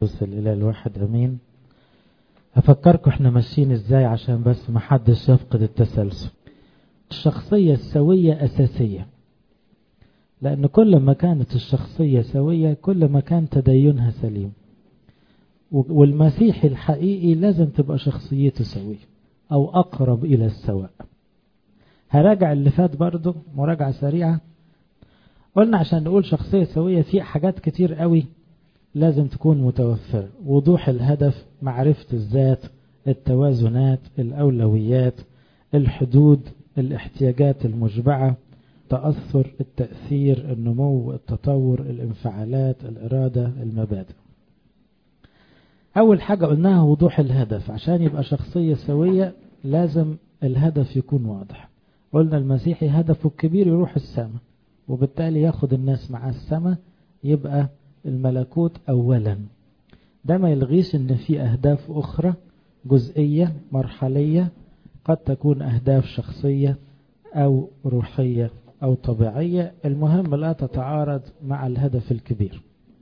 وصل إلى الواحد أمين هفكركم احنا ماشيين ازاي عشان بس ما حدش يفقد التسلسل الشخصية السوية أساسية لأن كل ما كانت الشخصية سوية كل ما كان تدينها سليم والمسيحي الحقيقي لازم تبقى شخصيته سوية أو أقرب إلى السواء هراجع اللي فات برضه مراجعة سريعة قلنا عشان نقول شخصية سوية في حاجات كتير قوي لازم تكون متوفرة وضوح الهدف معرفة الذات التوازنات الأولويات الحدود الاحتياجات المشبعة تأثر التأثير النمو التطور الانفعالات الإرادة المبادئ أول حاجة قلناها وضوح الهدف عشان يبقى شخصية سوية لازم الهدف يكون واضح قلنا المسيحي هدفه الكبير يروح السماء وبالتالي ياخد الناس مع السماء يبقى الملكوت أولا ده ما يلغيش ان في أهداف أخرى جزئية مرحلية قد تكون أهداف شخصية أو روحية أو طبيعية المهم لا تتعارض مع الهدف الكبير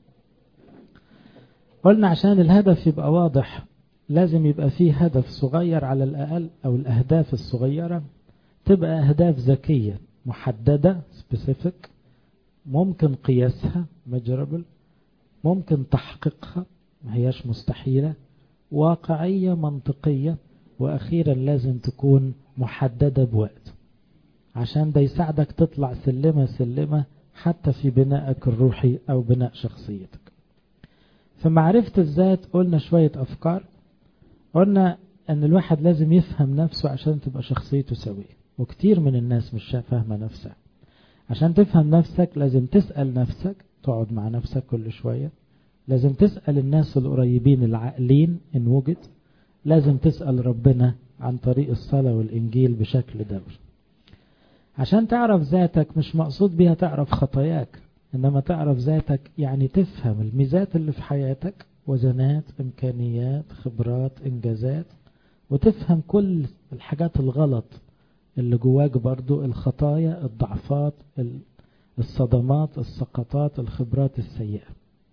قلنا عشان الهدف يبقى واضح لازم يبقى فيه هدف صغير على الأقل أو الأهداف الصغيرة تبقى أهداف ذكية محددة specific ممكن قياسها measurable ممكن تحقيقها ما هياش مستحيلة واقعية منطقية وأخيرا لازم تكون محددة بوقت عشان ده يساعدك تطلع سلمة سلمة حتى في بنائك الروحي أو بناء شخصيتك في معرفة الذات قلنا شوية أفكار قلنا أن الواحد لازم يفهم نفسه عشان تبقى شخصيته سوية وكتير من الناس مش فاهمة نفسها عشان تفهم نفسك لازم تسأل نفسك تقعد مع نفسك كل شوية لازم تسأل الناس القريبين العاقلين إن وجد لازم تسأل ربنا عن طريق الصلاة والإنجيل بشكل دوري عشان تعرف ذاتك مش مقصود بيها تعرف خطاياك إنما تعرف ذاتك يعني تفهم الميزات اللي في حياتك وزنات إمكانيات خبرات إنجازات وتفهم كل الحاجات الغلط اللي جواك برضو الخطايا الضعفات الصدمات السقطات الخبرات السيئة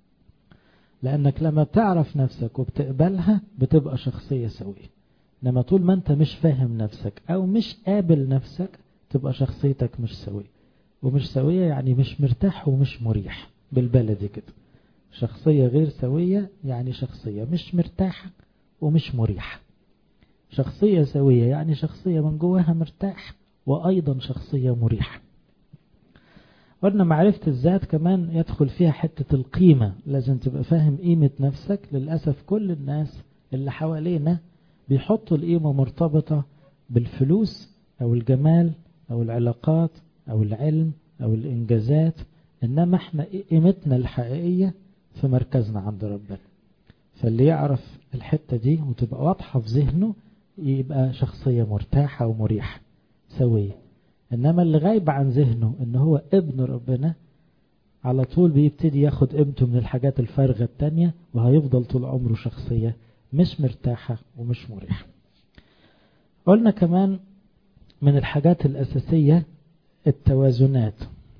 لأنك لما بتعرف نفسك وبتقبلها بتبقى شخصية سوية لما طول ما انت مش فاهم نفسك أو مش قابل نفسك تبقى شخصيتك مش سوية ومش سوية يعني مش مرتاح ومش مريح بالبلدي كده شخصية غير سوية يعني شخصية مش مرتاحة ومش مريحة شخصية سوية يعني شخصية من جواها مرتاح وأيضا شخصية مريحة قلنا معرفة الذات كمان يدخل فيها حتة القيمة لازم تبقى فاهم قيمة نفسك للأسف كل الناس اللي حوالينا بيحطوا القيمة مرتبطة بالفلوس أو الجمال أو العلاقات أو العلم أو الإنجازات إنما احنا قيمتنا الحقيقية في مركزنا عند ربنا فاللي يعرف الحتة دي وتبقى واضحة في ذهنه يبقى شخصية مرتاحة ومريحة سوية إنما اللي غايب عن ذهنه إن هو ابن ربنا على طول بيبتدي ياخد قيمته من الحاجات الفارغة التانية وهيفضل طول عمره شخصية مش مرتاحة ومش مريحة قلنا كمان من الحاجات الأساسية التوازنات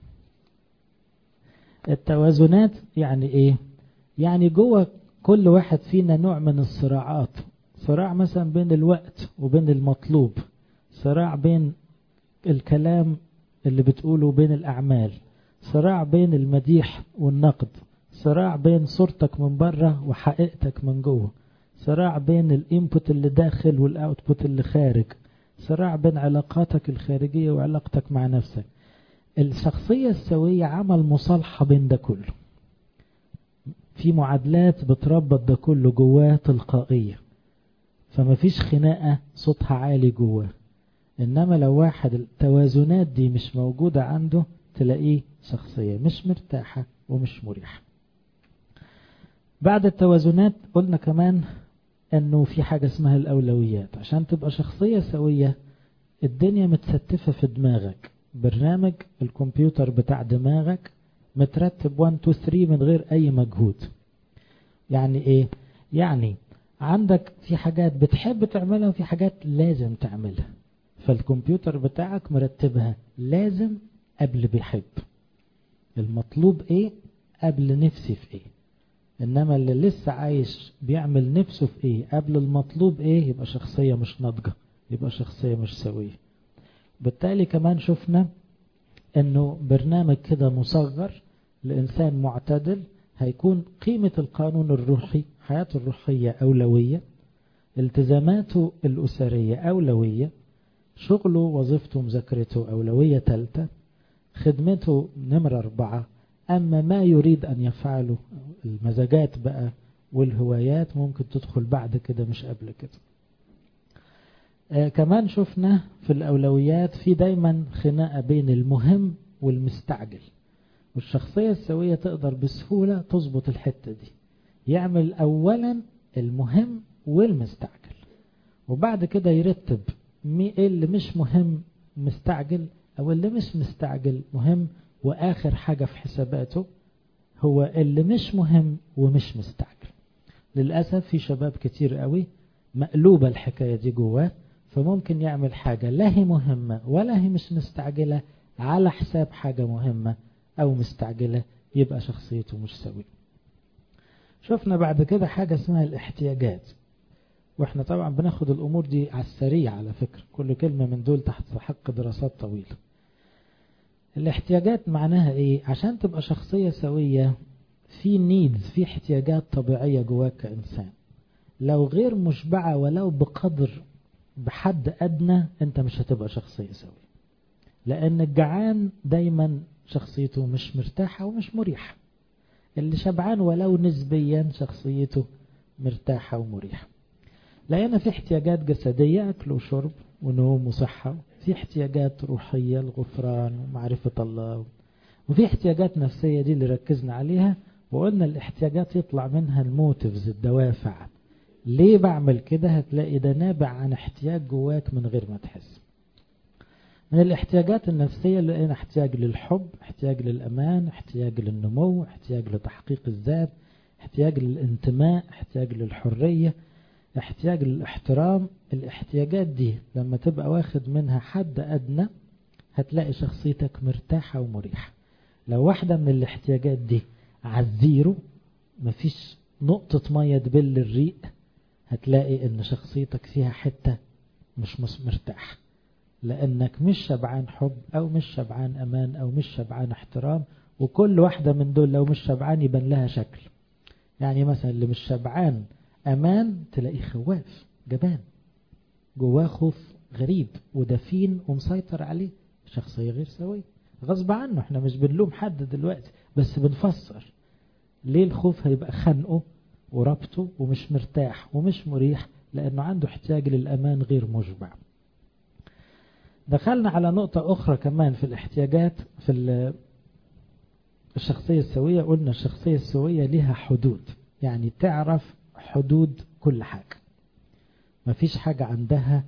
التوازنات يعني ايه يعني جوه كل واحد فينا نوع من الصراعات صراع مثلا بين الوقت وبين المطلوب صراع بين الكلام اللي بتقوله بين الأعمال صراع بين المديح والنقد صراع بين صورتك من بره وحقيقتك من جوه صراع بين الانبوت اللي داخل والاوتبوت اللي خارج صراع بين علاقاتك الخارجية وعلاقتك مع نفسك الشخصية السوية عمل مصالحة بين ده كله في معادلات بتربط ده كله جواه تلقائية فما فيش خناقة صوتها عالي جواه إنما لو واحد التوازنات دي مش موجودة عنده تلاقيه شخصية مش مرتاحة ومش مريحة بعد التوازنات قلنا كمان انه في حاجة اسمها الاولويات عشان تبقى شخصية سوية الدنيا متستفة في دماغك برنامج الكمبيوتر بتاع دماغك مترتب 1 2 3 من غير اي مجهود يعني ايه يعني عندك في حاجات بتحب تعملها وفي حاجات لازم تعملها فالكمبيوتر بتاعك مرتبها لازم قبل بيحب المطلوب ايه قبل نفسي في ايه إنما اللي لسه عايش بيعمل نفسه في إيه قبل المطلوب إيه يبقى شخصية مش ناضجة يبقى شخصية مش سوية بالتالي كمان شفنا انه برنامج كده مصغر لإنسان معتدل هيكون قيمة القانون الروحي حياته الروحية أولوية التزاماته الأسرية أولوية شغله وظيفته مذاكرته أولوية ثالثة خدمته نمرة أربعة أما ما يريد أن يفعله المزاجات بقى والهوايات ممكن تدخل بعد كده مش قبل كده آه كمان شفنا في الأولويات في دايما خناقة بين المهم والمستعجل والشخصية السوية تقدر بسهولة تظبط الحتة دي يعمل أولا المهم والمستعجل وبعد كده يرتب مي اللي مش مهم مستعجل أو اللي مش مستعجل مهم وآخر حاجة في حساباته هو اللي مش مهم ومش مستعجل للأسف في شباب كتير قوي مقلوبة الحكاية دي جواه فممكن يعمل حاجة لا هي مهمة ولا هي مش مستعجلة على حساب حاجة مهمة أو مستعجلة يبقى شخصيته مش سوية شفنا بعد كده حاجة اسمها الاحتياجات واحنا طبعا بناخد الأمور دي على السريع على فكرة كل كلمة من دول تحت حق دراسات طويلة الاحتياجات معناها ايه عشان تبقى شخصية سوية في نيدز في احتياجات طبيعية جواك كإنسان لو غير مشبعة ولو بقدر بحد أدنى أنت مش هتبقى شخصية سوية لأن الجعان دايما شخصيته مش مرتاحة ومش مريحة اللي شبعان ولو نسبيا شخصيته مرتاحة ومريحة لأن في احتياجات جسدية أكل وشرب ونوم وصحة في احتياجات روحية الغفران ومعرفة الله وفي احتياجات نفسية دي اللي ركزنا عليها وقلنا الاحتياجات يطلع منها الموتيفز الدوافع ليه بعمل كده هتلاقي ده نابع عن احتياج جواك من غير ما تحس من الاحتياجات النفسية لقينا احتياج للحب احتياج للأمان احتياج للنمو احتياج لتحقيق الذات احتياج للانتماء احتياج للحرية احتياج للاحترام الاحتياجات دي لما تبقى واخد منها حد أدنى هتلاقي شخصيتك مرتاحة ومريحة لو واحدة من الاحتياجات دي عالزيرو مفيش نقطة مية تبل الريق هتلاقي ان شخصيتك فيها حتة مش مرتاح لانك مش شبعان حب او مش شبعان امان او مش شبعان احترام وكل واحدة من دول لو مش شبعان يبان لها شكل يعني مثلا اللي مش شبعان امان تلاقيه خواف جبان جواه خوف غريب ودفين ومسيطر عليه شخصية غير سوية غصب عنه احنا مش بنلوم حد دلوقتي بس بنفسر ليه الخوف هيبقى خنقه وربطه ومش مرتاح ومش مريح لأنه عنده احتياج للأمان غير مشبع دخلنا على نقطة أخرى كمان في الاحتياجات في الشخصية السوية قلنا الشخصية السوية لها حدود يعني تعرف حدود كل حاجة مفيش حاجة عندها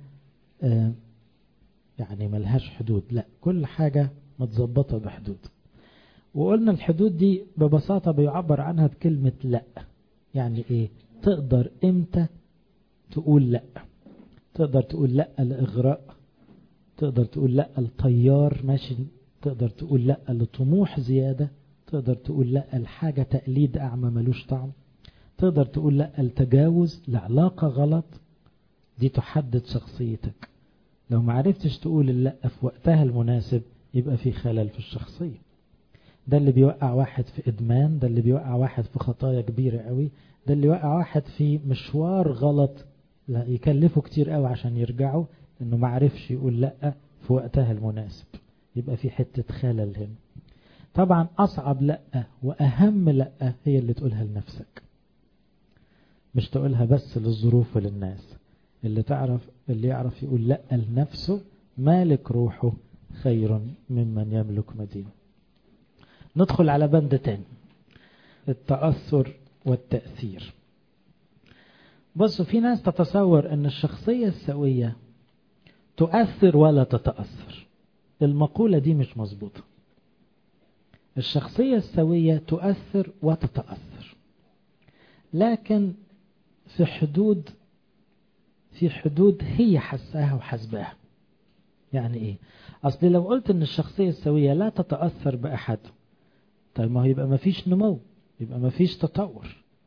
يعني ملهاش حدود لا كل حاجة متظبطة بحدود وقلنا الحدود دي ببساطة بيعبر عنها بكلمة لا يعني ايه تقدر امتى تقول لا تقدر تقول لا لإغراء تقدر تقول لا لطيار ماشي تقدر تقول لا لطموح زيادة تقدر تقول لا لحاجة تقليد أعمى ملوش طعم تقدر تقول لا لتجاوز لعلاقة غلط دي تحدد شخصيتك لو ما عرفتش تقول اللا في وقتها المناسب يبقى في خلل في الشخصية ده اللي بيوقع واحد في إدمان ده اللي بيوقع واحد في خطايا كبيرة قوي ده اللي يوقع واحد في مشوار غلط لا يكلفه كتير قوي عشان يرجعه انه ما عرفش يقول لا في وقتها المناسب يبقى في حتة خلل هنا طبعا أصعب لا وأهم لا هي اللي تقولها لنفسك مش تقولها بس للظروف وللناس اللي تعرف اللي يعرف يقول لا لنفسه مالك روحه خير ممن يملك مدينة ندخل على بند تاني التأثر والتأثير بصوا في ناس تتصور ان الشخصية السوية تؤثر ولا تتأثر المقولة دي مش مظبوطة الشخصية السوية تؤثر وتتأثر لكن في حدود في حدود هي حساها وحسباها يعني ايه اصل لو قلت ان الشخصية السوية لا تتأثر بأحد طيب ما هو يبقى ما فيش نمو يبقى ما فيش تطور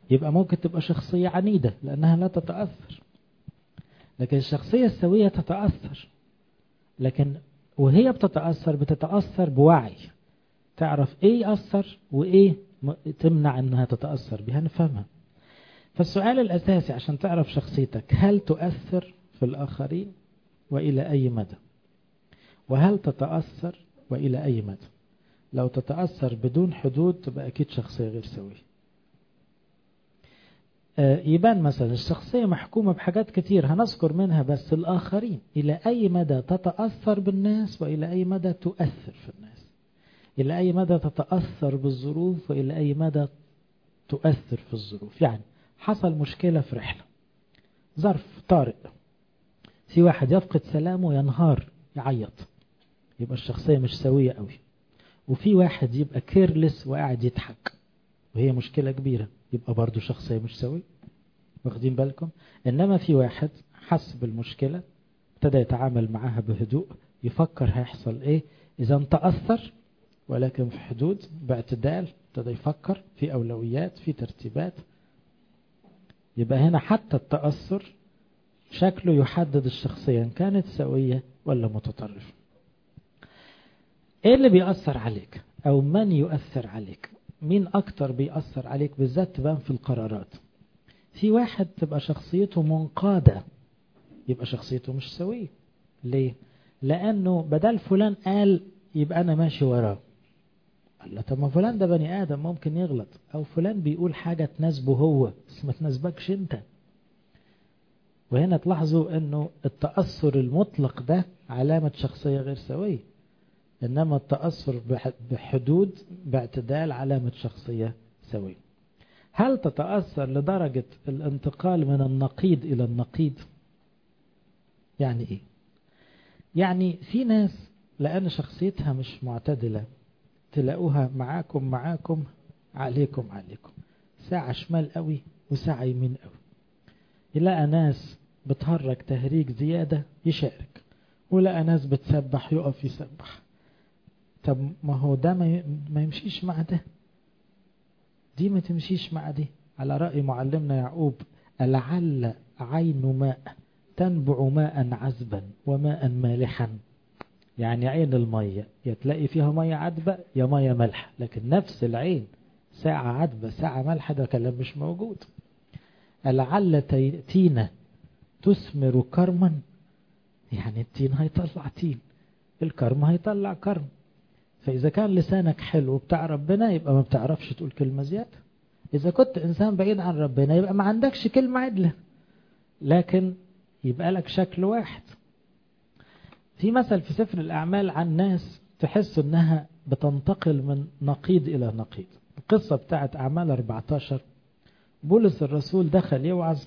يبقى ممكن تبقى شخصية عنيدة لأنها لا تتأثر لكن الشخصية السوية تتأثر لكن وهي بتتأثر بتتأثر بوعي تعرف ايه يأثر وايه تمنع انها تتأثر بها نفهمها فالسؤال الأساسي عشان تعرف شخصيتك هل تؤثر في الآخرين وإلى أي مدى وهل تتأثر وإلى أي مدى لو تتأثر بدون حدود تبقى أكيد شخصية غير سوية يبان مثلا الشخصية محكومة بحاجات كتير هنذكر منها بس الآخرين إلى أي مدى تتأثر بالناس وإلى أي مدى تؤثر في الناس إلى أي مدى تتأثر بالظروف وإلى أي مدى تؤثر في الظروف يعني حصل مشكلة في رحلة ظرف طارئ في واحد يفقد سلامه ينهار يعيط يبقى الشخصية مش سوية قوي وفي واحد يبقى كيرلس وقاعد يضحك وهي مشكلة كبيرة يبقى برضو شخصية مش سوية واخدين بالكم إنما في واحد حس بالمشكلة ابتدى يتعامل معاها بهدوء يفكر هيحصل ايه إذا تأثر ولكن في حدود باعتدال ابتدى يفكر في أولويات في ترتيبات يبقى هنا حتى التأثر شكله يحدد الشخصية إن كانت سوية ولا متطرفة ايه اللي بيأثر عليك او من يؤثر عليك مين اكتر بيأثر عليك بالذات تبان في القرارات في واحد تبقى شخصيته منقادة يبقى شخصيته مش سوية ليه لانه بدل فلان قال يبقى انا ماشي وراه قال له طب ما فلان ده بني ادم ممكن يغلط او فلان بيقول حاجة تناسبه هو بس ما تناسبكش انت وهنا تلاحظوا انه التأثر المطلق ده علامة شخصية غير سوية إنما التأثر بحدود باعتدال علامة شخصية سوية هل تتأثر لدرجة الانتقال من النقيض إلى النقيض يعني إيه يعني في ناس لأن شخصيتها مش معتدلة تلاقوها معاكم معاكم عليكم عليكم ساعة شمال قوي وساعة يمين قوي يلاقى ناس بتهرج تهريج زيادة يشارك ولقى ناس بتسبح يقف يسبح طب ما هو ده ما يمشيش مع ده دي ما تمشيش مع دي على رأي معلمنا يعقوب لعل عين ماء تنبع ماء عذبا وماء مالحا يعني عين المية يا تلاقي فيها مية عذبة يا مية مالحة لكن نفس العين ساعة عذبة ساعة مالحة ده كلام مش موجود لعل تينة تثمر كرما يعني التين هيطلع تين الكرم هيطلع كرم فإذا كان لسانك حلو بتاع ربنا يبقى ما بتعرفش تقول كلمة زيادة إذا كنت إنسان بعيد عن ربنا يبقى ما عندكش كلمة عدلة لكن يبقى لك شكل واحد في مثل في سفر الأعمال عن ناس تحس أنها بتنتقل من نقيض إلى نقيض القصة بتاعت أعمال 14 بولس الرسول دخل يوعظ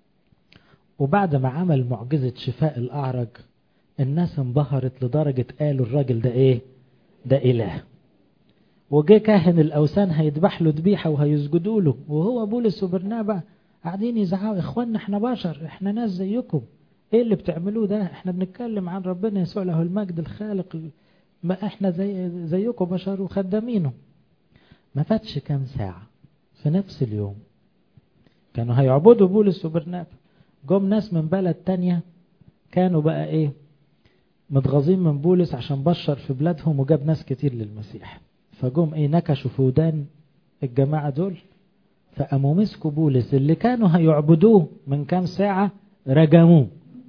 وبعد ما عمل معجزة شفاء الأعرج الناس انبهرت لدرجة قالوا الراجل ده ايه ده إله وجه كاهن الأوثان هيذبح له ذبيحة وهيسجدوا له وهو بولس وبرنابا قاعدين يزعقوا إخواننا إحنا بشر إحنا ناس زيكم إيه اللي بتعملوه ده إحنا بنتكلم عن ربنا يسوع له المجد الخالق ما إحنا زي زيكم بشر وخدامينه ما فاتش كام ساعة في نفس اليوم كانوا هيعبدوا بولس وبرنابا جم ناس من بلد تانية كانوا بقى إيه متغاظين من بولس عشان بشر في بلادهم وجاب ناس كتير للمسيح فجم ايه نكشوا في ودان الجماعة دول فقاموا مسكوا بولس اللي كانوا هيعبدوه من كام ساعة رجموه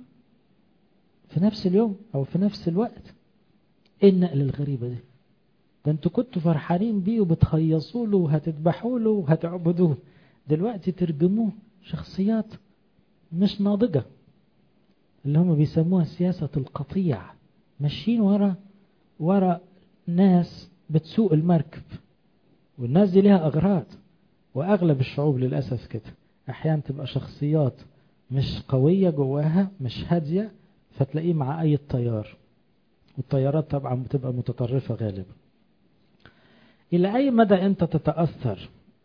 في نفس اليوم او في نفس الوقت ايه النقلة الغريبة دي ده انتوا كنتوا فرحانين بيه وبتخيصوا له وهتذبحوا له وهتعبدوه دلوقتي ترجموه شخصيات مش ناضجة اللي هم بيسموها سياسة القطيع ماشيين ورا ورا ناس بتسوق المركب والناس دي ليها أغراض وأغلب الشعوب للأسف كده أحيانا تبقى شخصيات مش قوية جواها مش هادية فتلاقيه مع أي طيار والطيارات طبعا بتبقى متطرفة غالبا إلى أي مدى أنت تتأثر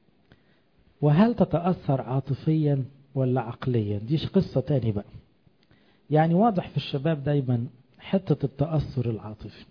وهل تتأثر عاطفيا ولا عقليا دي قصة تاني بقى يعني واضح في الشباب دايما حتة التأثر العاطفي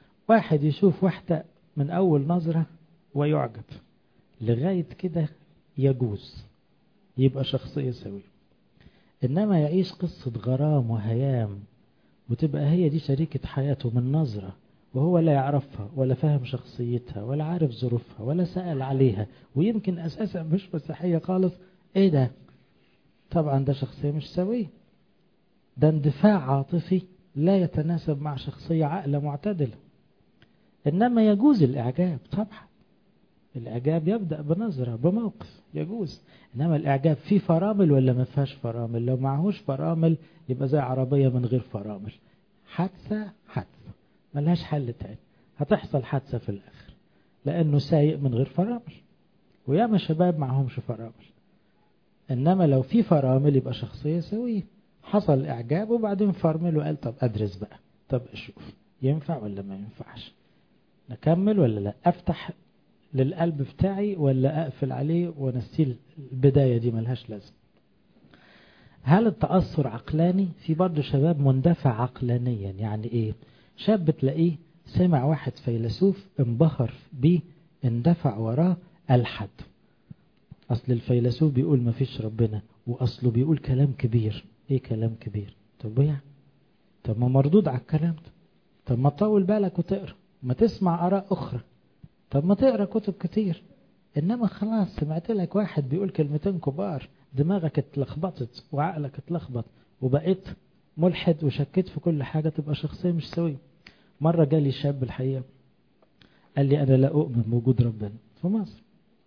واحد يشوف واحدة من أول نظرة ويعجب لغاية كده يجوز يبقى شخصية سوية إنما يعيش قصة غرام وهيام وتبقى هي دي شريكة حياته من نظرة وهو لا يعرفها ولا فاهم شخصيتها ولا عارف ظروفها ولا سأل عليها ويمكن أساسا مش مسيحية خالص إيه ده طبعا ده شخصية مش سوية ده اندفاع عاطفي لا يتناسب مع شخصية عاقلة معتدلة إنما يجوز الإعجاب طبعا الإعجاب يبدأ بنظرة بموقف يجوز إنما الإعجاب فيه فرامل ولا ما فيهاش فرامل لو معهوش فرامل يبقى زي عربية من غير فرامل حادثة حادثة ملهاش حل تاني هتحصل حادثة في الآخر لأنه سايق من غير فرامل وياما شباب معهمش فرامل إنما لو في فرامل يبقى شخصية سوية حصل إعجاب وبعدين فرمل وقال طب أدرس بقى طب أشوف ينفع ولا ما ينفعش نكمل ولا لا أفتح للقلب بتاعي ولا أقفل عليه ونسيه البداية دي ملهاش لازم هل التأثر عقلاني في برضه شباب مندفع عقلانيا يعني ايه شاب تلاقيه سمع واحد فيلسوف انبهر بيه اندفع وراه ألحد أصل الفيلسوف بيقول ما فيش ربنا وأصله بيقول كلام كبير ايه كلام كبير طب يعني طب ما مردود على الكلام ده طب ما تطول بالك وتقرا ما تسمع آراء أخرى طب ما تقرا كتب كتير إنما خلاص سمعت لك واحد بيقول كلمتين كبار دماغك اتلخبطت وعقلك اتلخبط وبقيت ملحد وشكيت في كل حاجة تبقى شخصية مش سوية مرة جالي شاب الحقيقة قال لي أنا لا أؤمن بوجود ربنا في مصر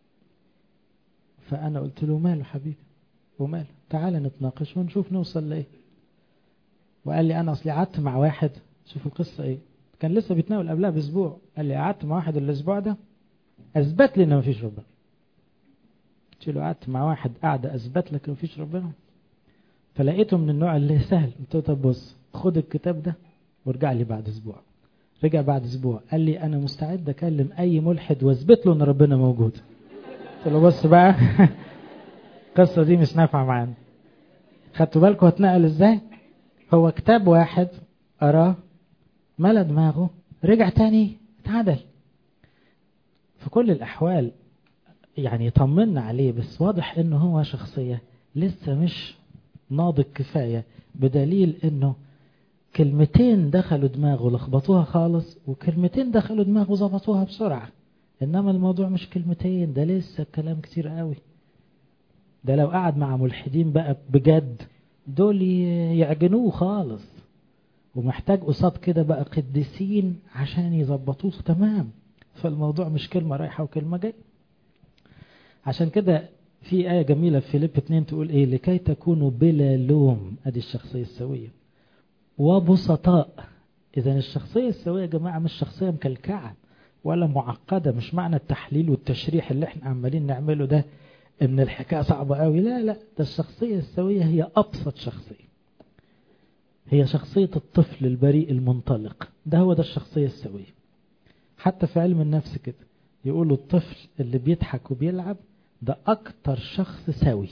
فأنا قلت له ماله حبيبي وماله تعال نتناقش ونشوف نوصل لإيه وقال لي أنا أصلي قعدت مع واحد شوف القصة إيه كان لسه بيتناول قبلها بأسبوع قال لي قعدت مع واحد الأسبوع ده أثبت لي إن مفيش ربنا قلت له قعدت مع واحد قاعدة أثبت لك مفيش ربنا فلقيته من النوع اللي سهل قلت له طب بص خد الكتاب ده وارجع لي بعد أسبوع رجع بعد أسبوع قال لي أنا مستعد أكلم أي ملحد واثبت له إن ربنا موجود قلت له بص بقى القصة دي مش نافعة معانا خدتوا بالكم هتنقل ازاي هو كتاب واحد قراه ملا دماغه رجع تاني اتعدل في كل الأحوال يعني يطمنا عليه بس واضح انه هو شخصية لسه مش ناضج كفاية بدليل انه كلمتين دخلوا دماغه لخبطوها خالص وكلمتين دخلوا دماغه ظبطوها بسرعة انما الموضوع مش كلمتين ده لسه كلام كتير قوي ده لو قعد مع ملحدين بقى بجد دول يعجنوه خالص ومحتاج قصاد كده بقى قديسين عشان يظبطوه تمام فالموضوع مش كلمة رايحة وكلمة جاية عشان كده في آية جميلة في فيليب 2 تقول إيه لكي تكونوا بلا لوم أدي الشخصية السوية وبسطاء إذا الشخصية السوية يا جماعة مش شخصية مكلكعة ولا معقدة مش معنى التحليل والتشريح اللي احنا عمالين نعمله ده ان الحكاية صعبة قوي لا لا ده الشخصية السوية هي أبسط شخصية هي شخصية الطفل البريء المنطلق ده هو ده الشخصية السوية حتى في علم النفس كده يقولوا الطفل اللي بيضحك وبيلعب ده أكتر شخص سوي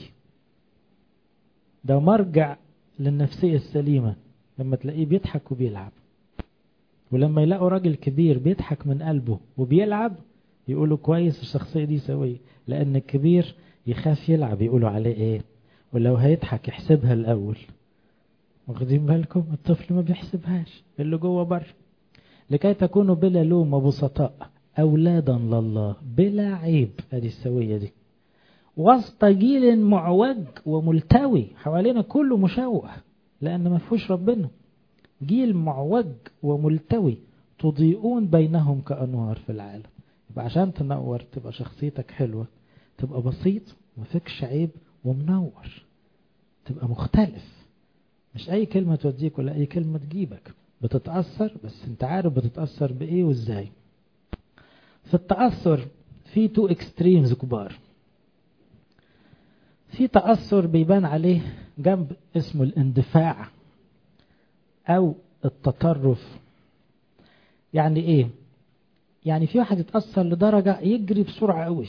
ده مرجع للنفسية السليمة لما تلاقيه بيضحك وبيلعب ولما يلاقوا راجل كبير بيضحك من قلبه وبيلعب يقولوا كويس الشخصية دي سوية لأن الكبير يخاف يلعب يقولوا عليه ايه ولو هيضحك يحسبها الأول واخدين بالكم الطفل ما بيحسبهاش اللي جوه بره لكي تكونوا بلا لوم وبسطاء أولادا لله بلا عيب هذه السوية دي وسط جيل معوج وملتوي حوالينا كله مشوه لأن ما فيهوش ربنا جيل معوج وملتوي تضيئون بينهم كأنوار في العالم يبقى عشان تنور تبقى شخصيتك حلوة تبقى بسيط ما فيكش عيب ومنور تبقى مختلف مش أي كلمة توديك ولا أي كلمة تجيبك بتتأثر بس انت عارف بتتأثر بإيه وإزاي في التأثر في تو اكستريمز كبار في تأثر بيبان عليه جنب اسمه الاندفاع أو التطرف يعني إيه يعني في واحد يتأثر لدرجة يجري بسرعة قوي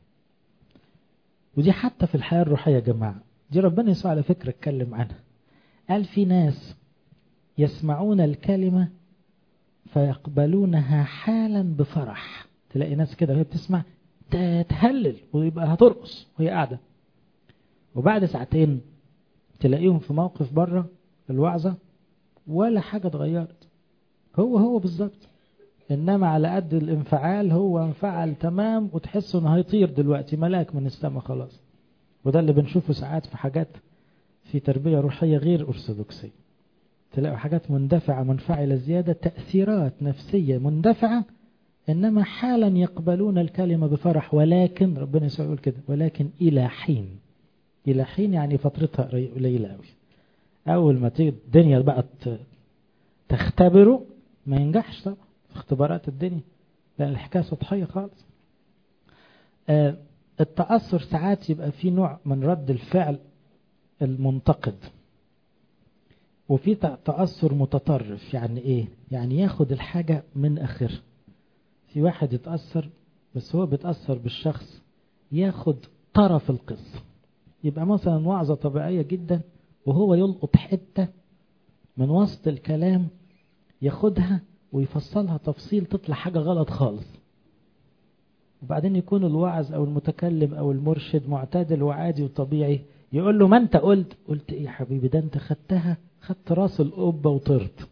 ودي حتى في الحياة الروحية يا جماعة دي ربنا يسوع على فكرة اتكلم عنها قال في ناس يسمعون الكلمة فيقبلونها حالا بفرح تلاقي ناس كده وهي بتسمع تهلل ويبقى هترقص وهي قاعدة وبعد ساعتين تلاقيهم في موقف بره الوعظة ولا حاجة اتغيرت هو هو بالظبط إنما على قد الانفعال هو انفعل تمام وتحس إنه هيطير دلوقتي ملاك من السماء خلاص وده اللي بنشوفه ساعات في حاجات في تربية روحية غير أرثوذكسية تلاقوا حاجات مندفعة منفعلة زيادة تأثيرات نفسية مندفعة إنما حالا يقبلون الكلمة بفرح ولكن ربنا يسوع يقول كده ولكن إلى حين إلى حين يعني فترتها قليلة قوي أول ما تيجي الدنيا بقى تختبره ما ينجحش طبعا في اختبارات الدنيا لأن الحكاية سطحية خالص آه التأثر ساعات يبقى في نوع من رد الفعل المنتقد وفي تأثر متطرف يعني ايه يعني ياخد الحاجة من اخر في واحد يتأثر بس هو بيتأثر بالشخص ياخد طرف القصة يبقى مثلا وعظة طبيعية جدا وهو يلقط حتة من وسط الكلام ياخدها ويفصلها تفصيل تطلع حاجة غلط خالص وبعدين يكون الواعظ او المتكلم او المرشد معتدل وعادي وطبيعي يقول له ما انت قلت قلت ايه يا حبيبي ده انت خدتها خدت راس القبة وطرت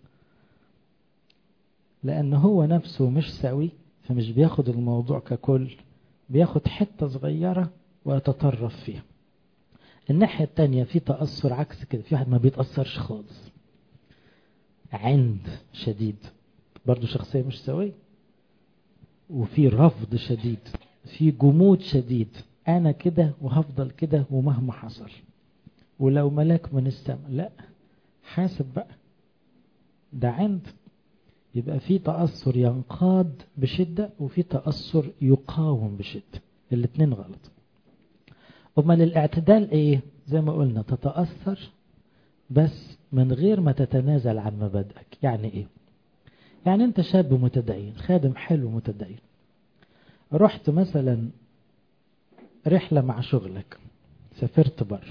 لان هو نفسه مش سوي فمش بياخد الموضوع ككل بياخد حتة صغيرة ويتطرف فيها الناحية التانية في تأثر عكس كده في واحد ما بيتأثرش خالص عند شديد برضو شخصية مش سوية وفي رفض شديد في جمود شديد أنا كده وهفضل كده ومهما حصل ولو ملاك من السماء لا حاسب بقى ده عند يبقى في تأثر ينقاد بشدة وفي تأثر يقاوم بشدة الاتنين غلط أمال الاعتدال ايه زي ما قلنا تتأثر بس من غير ما تتنازل عن مبادئك يعني ايه يعني انت شاب متدين خادم حلو متدين رحت مثلا رحلة مع شغلك سافرت بره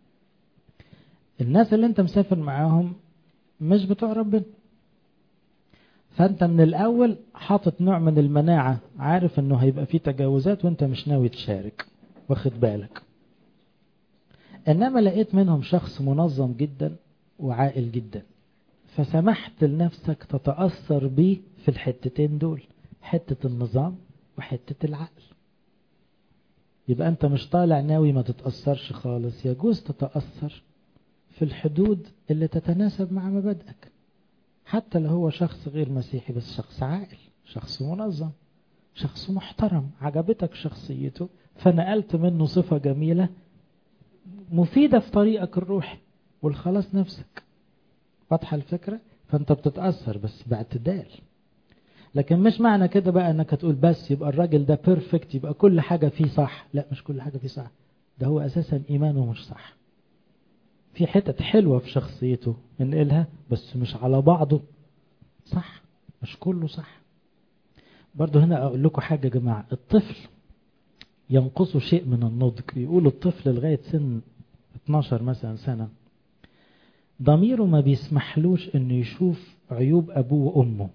الناس اللي انت مسافر معاهم مش بتوع ربنا فانت من الاول حاطط نوع من المناعة عارف انه هيبقى فيه تجاوزات وانت مش ناوي تشارك واخد بالك انما لقيت منهم شخص منظم جدا وعاقل جدا فسمحت لنفسك تتأثر بيه في الحتتين دول حتة النظام وحتة العقل يبقى انت مش طالع ناوي ما تتأثرش خالص يجوز تتأثر في الحدود اللي تتناسب مع مبادئك حتى لو هو شخص غير مسيحي بس شخص عاقل شخص منظم شخص محترم عجبتك شخصيته فنقلت منه صفة جميلة مفيدة في طريقك الروحي والخلاص نفسك واضحة الفكرة فانت بتتأثر بس باعتدال لكن مش معنى كده بقى انك تقول بس يبقى الراجل ده بيرفكت يبقى كل حاجة فيه صح لا مش كل حاجة فيه صح ده هو اساسا ايمانه مش صح في حتت حلوة في شخصيته ننقلها بس مش على بعضه صح مش كله صح برضو هنا اقول لكم حاجة يا جماعة الطفل ينقصه شيء من النضج يقولوا الطفل لغاية سن 12 مثلا سنة ضميره ما بيسمحلوش انه يشوف عيوب ابوه وامه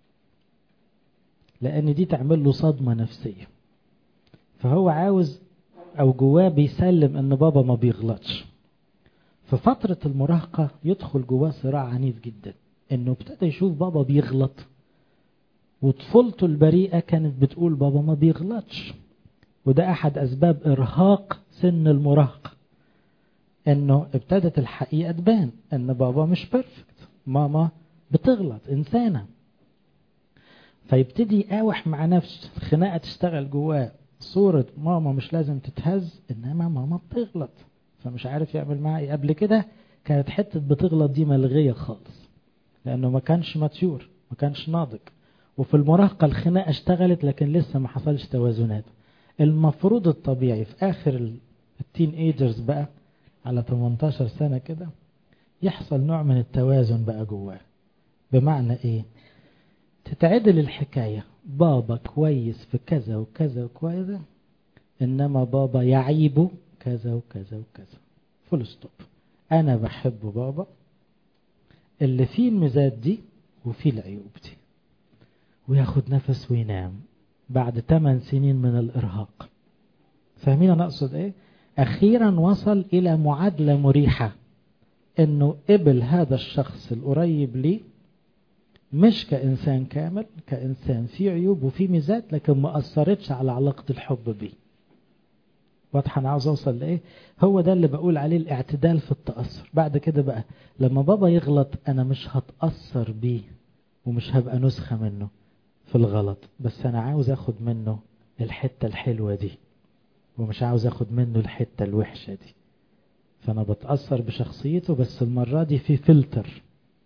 لان دي تعمل له صدمة نفسية فهو عاوز او جواه بيسلم ان بابا ما بيغلطش في فترة المراهقة يدخل جواه صراع عنيف جدا انه ابتدى يشوف بابا بيغلط وطفولته البريئة كانت بتقول بابا ما بيغلطش وده احد اسباب ارهاق سن المراهقة انه ابتدت الحقيقة تبان ان بابا مش بيرفكت ماما بتغلط انسانة فيبتدي يقاوح مع نفسه الخناقة تشتغل جواه صورة ماما مش لازم تتهز انما ماما بتغلط فمش عارف يعمل معاها ايه قبل كده كانت حتة بتغلط دي ملغية خالص لانه ما كانش ماتيور ما كانش ناضج وفي المراهقة الخناقة اشتغلت لكن لسه ما حصلش توازنات المفروض الطبيعي في اخر التين ايجرز بقى على 18 سنة كده يحصل نوع من التوازن بقى جواه بمعنى ايه تتعدل الحكاية بابا كويس في كذا وكذا وكذا انما بابا يعيبه كذا وكذا وكذا فول ستوب انا بحب بابا اللي فيه الميزات دي وفيه العيوب دي وياخد نفس وينام بعد 8 سنين من الإرهاق فاهمين أنا أقصد إيه أخيرا وصل إلى معادلة مريحة إنه قبل هذا الشخص القريب ليه مش كإنسان كامل كإنسان فيه عيوب وفيه ميزات لكن ما أثرتش على علاقة الحب بيه واضحة أنا عاوز أوصل لإيه هو ده اللي بقول عليه الاعتدال في التأثر بعد كده بقى لما بابا يغلط أنا مش هتأثر بيه ومش هبقى نسخة منه في الغلط بس أنا عاوز أخد منه الحتة الحلوة دي ومش عاوز أخد منه الحتة الوحشة دي فأنا بتأثر بشخصيته بس المرة دي في فلتر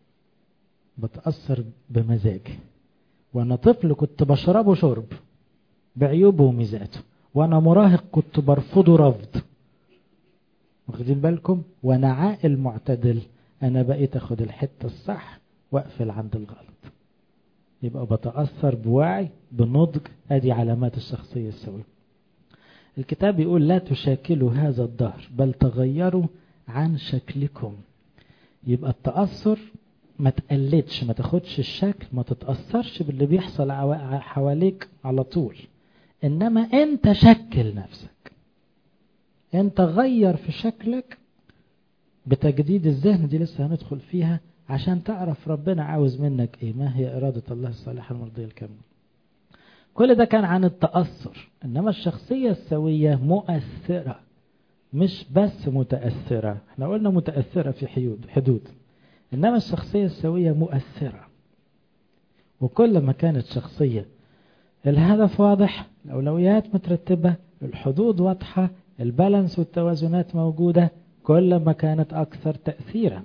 بتأثر بمزاجي وأنا طفل كنت بشربه شرب بعيوبه وميزاته وأنا مراهق كنت برفضه رفض واخدين بالكم وأنا عاقل معتدل أنا بقيت أخد الحتة الصح وأقفل عند الغلط يبقى بتأثر بوعي بنضج أدي علامات الشخصية السوية الكتاب يقول لا تشاكلوا هذا الدهر بل تغيروا عن شكلكم يبقى التأثر ما تقلدش ما تاخدش الشكل ما تتأثرش باللي بيحصل حواليك على طول إنما أنت شكل نفسك أنت غير في شكلك بتجديد الذهن دي لسه هندخل فيها عشان تعرف ربنا عاوز منك إيه ما هي إرادة الله الصالحة المرضية الكاملة كل ده كان عن التأثر إنما الشخصية السوية مؤثرة مش بس متأثرة احنا قلنا متأثرة في حدود حدود إنما الشخصية السوية مؤثرة وكل ما كانت شخصية الهدف واضح الأولويات مترتبة الحدود واضحة البالانس والتوازنات موجودة كل ما كانت أكثر تأثيرا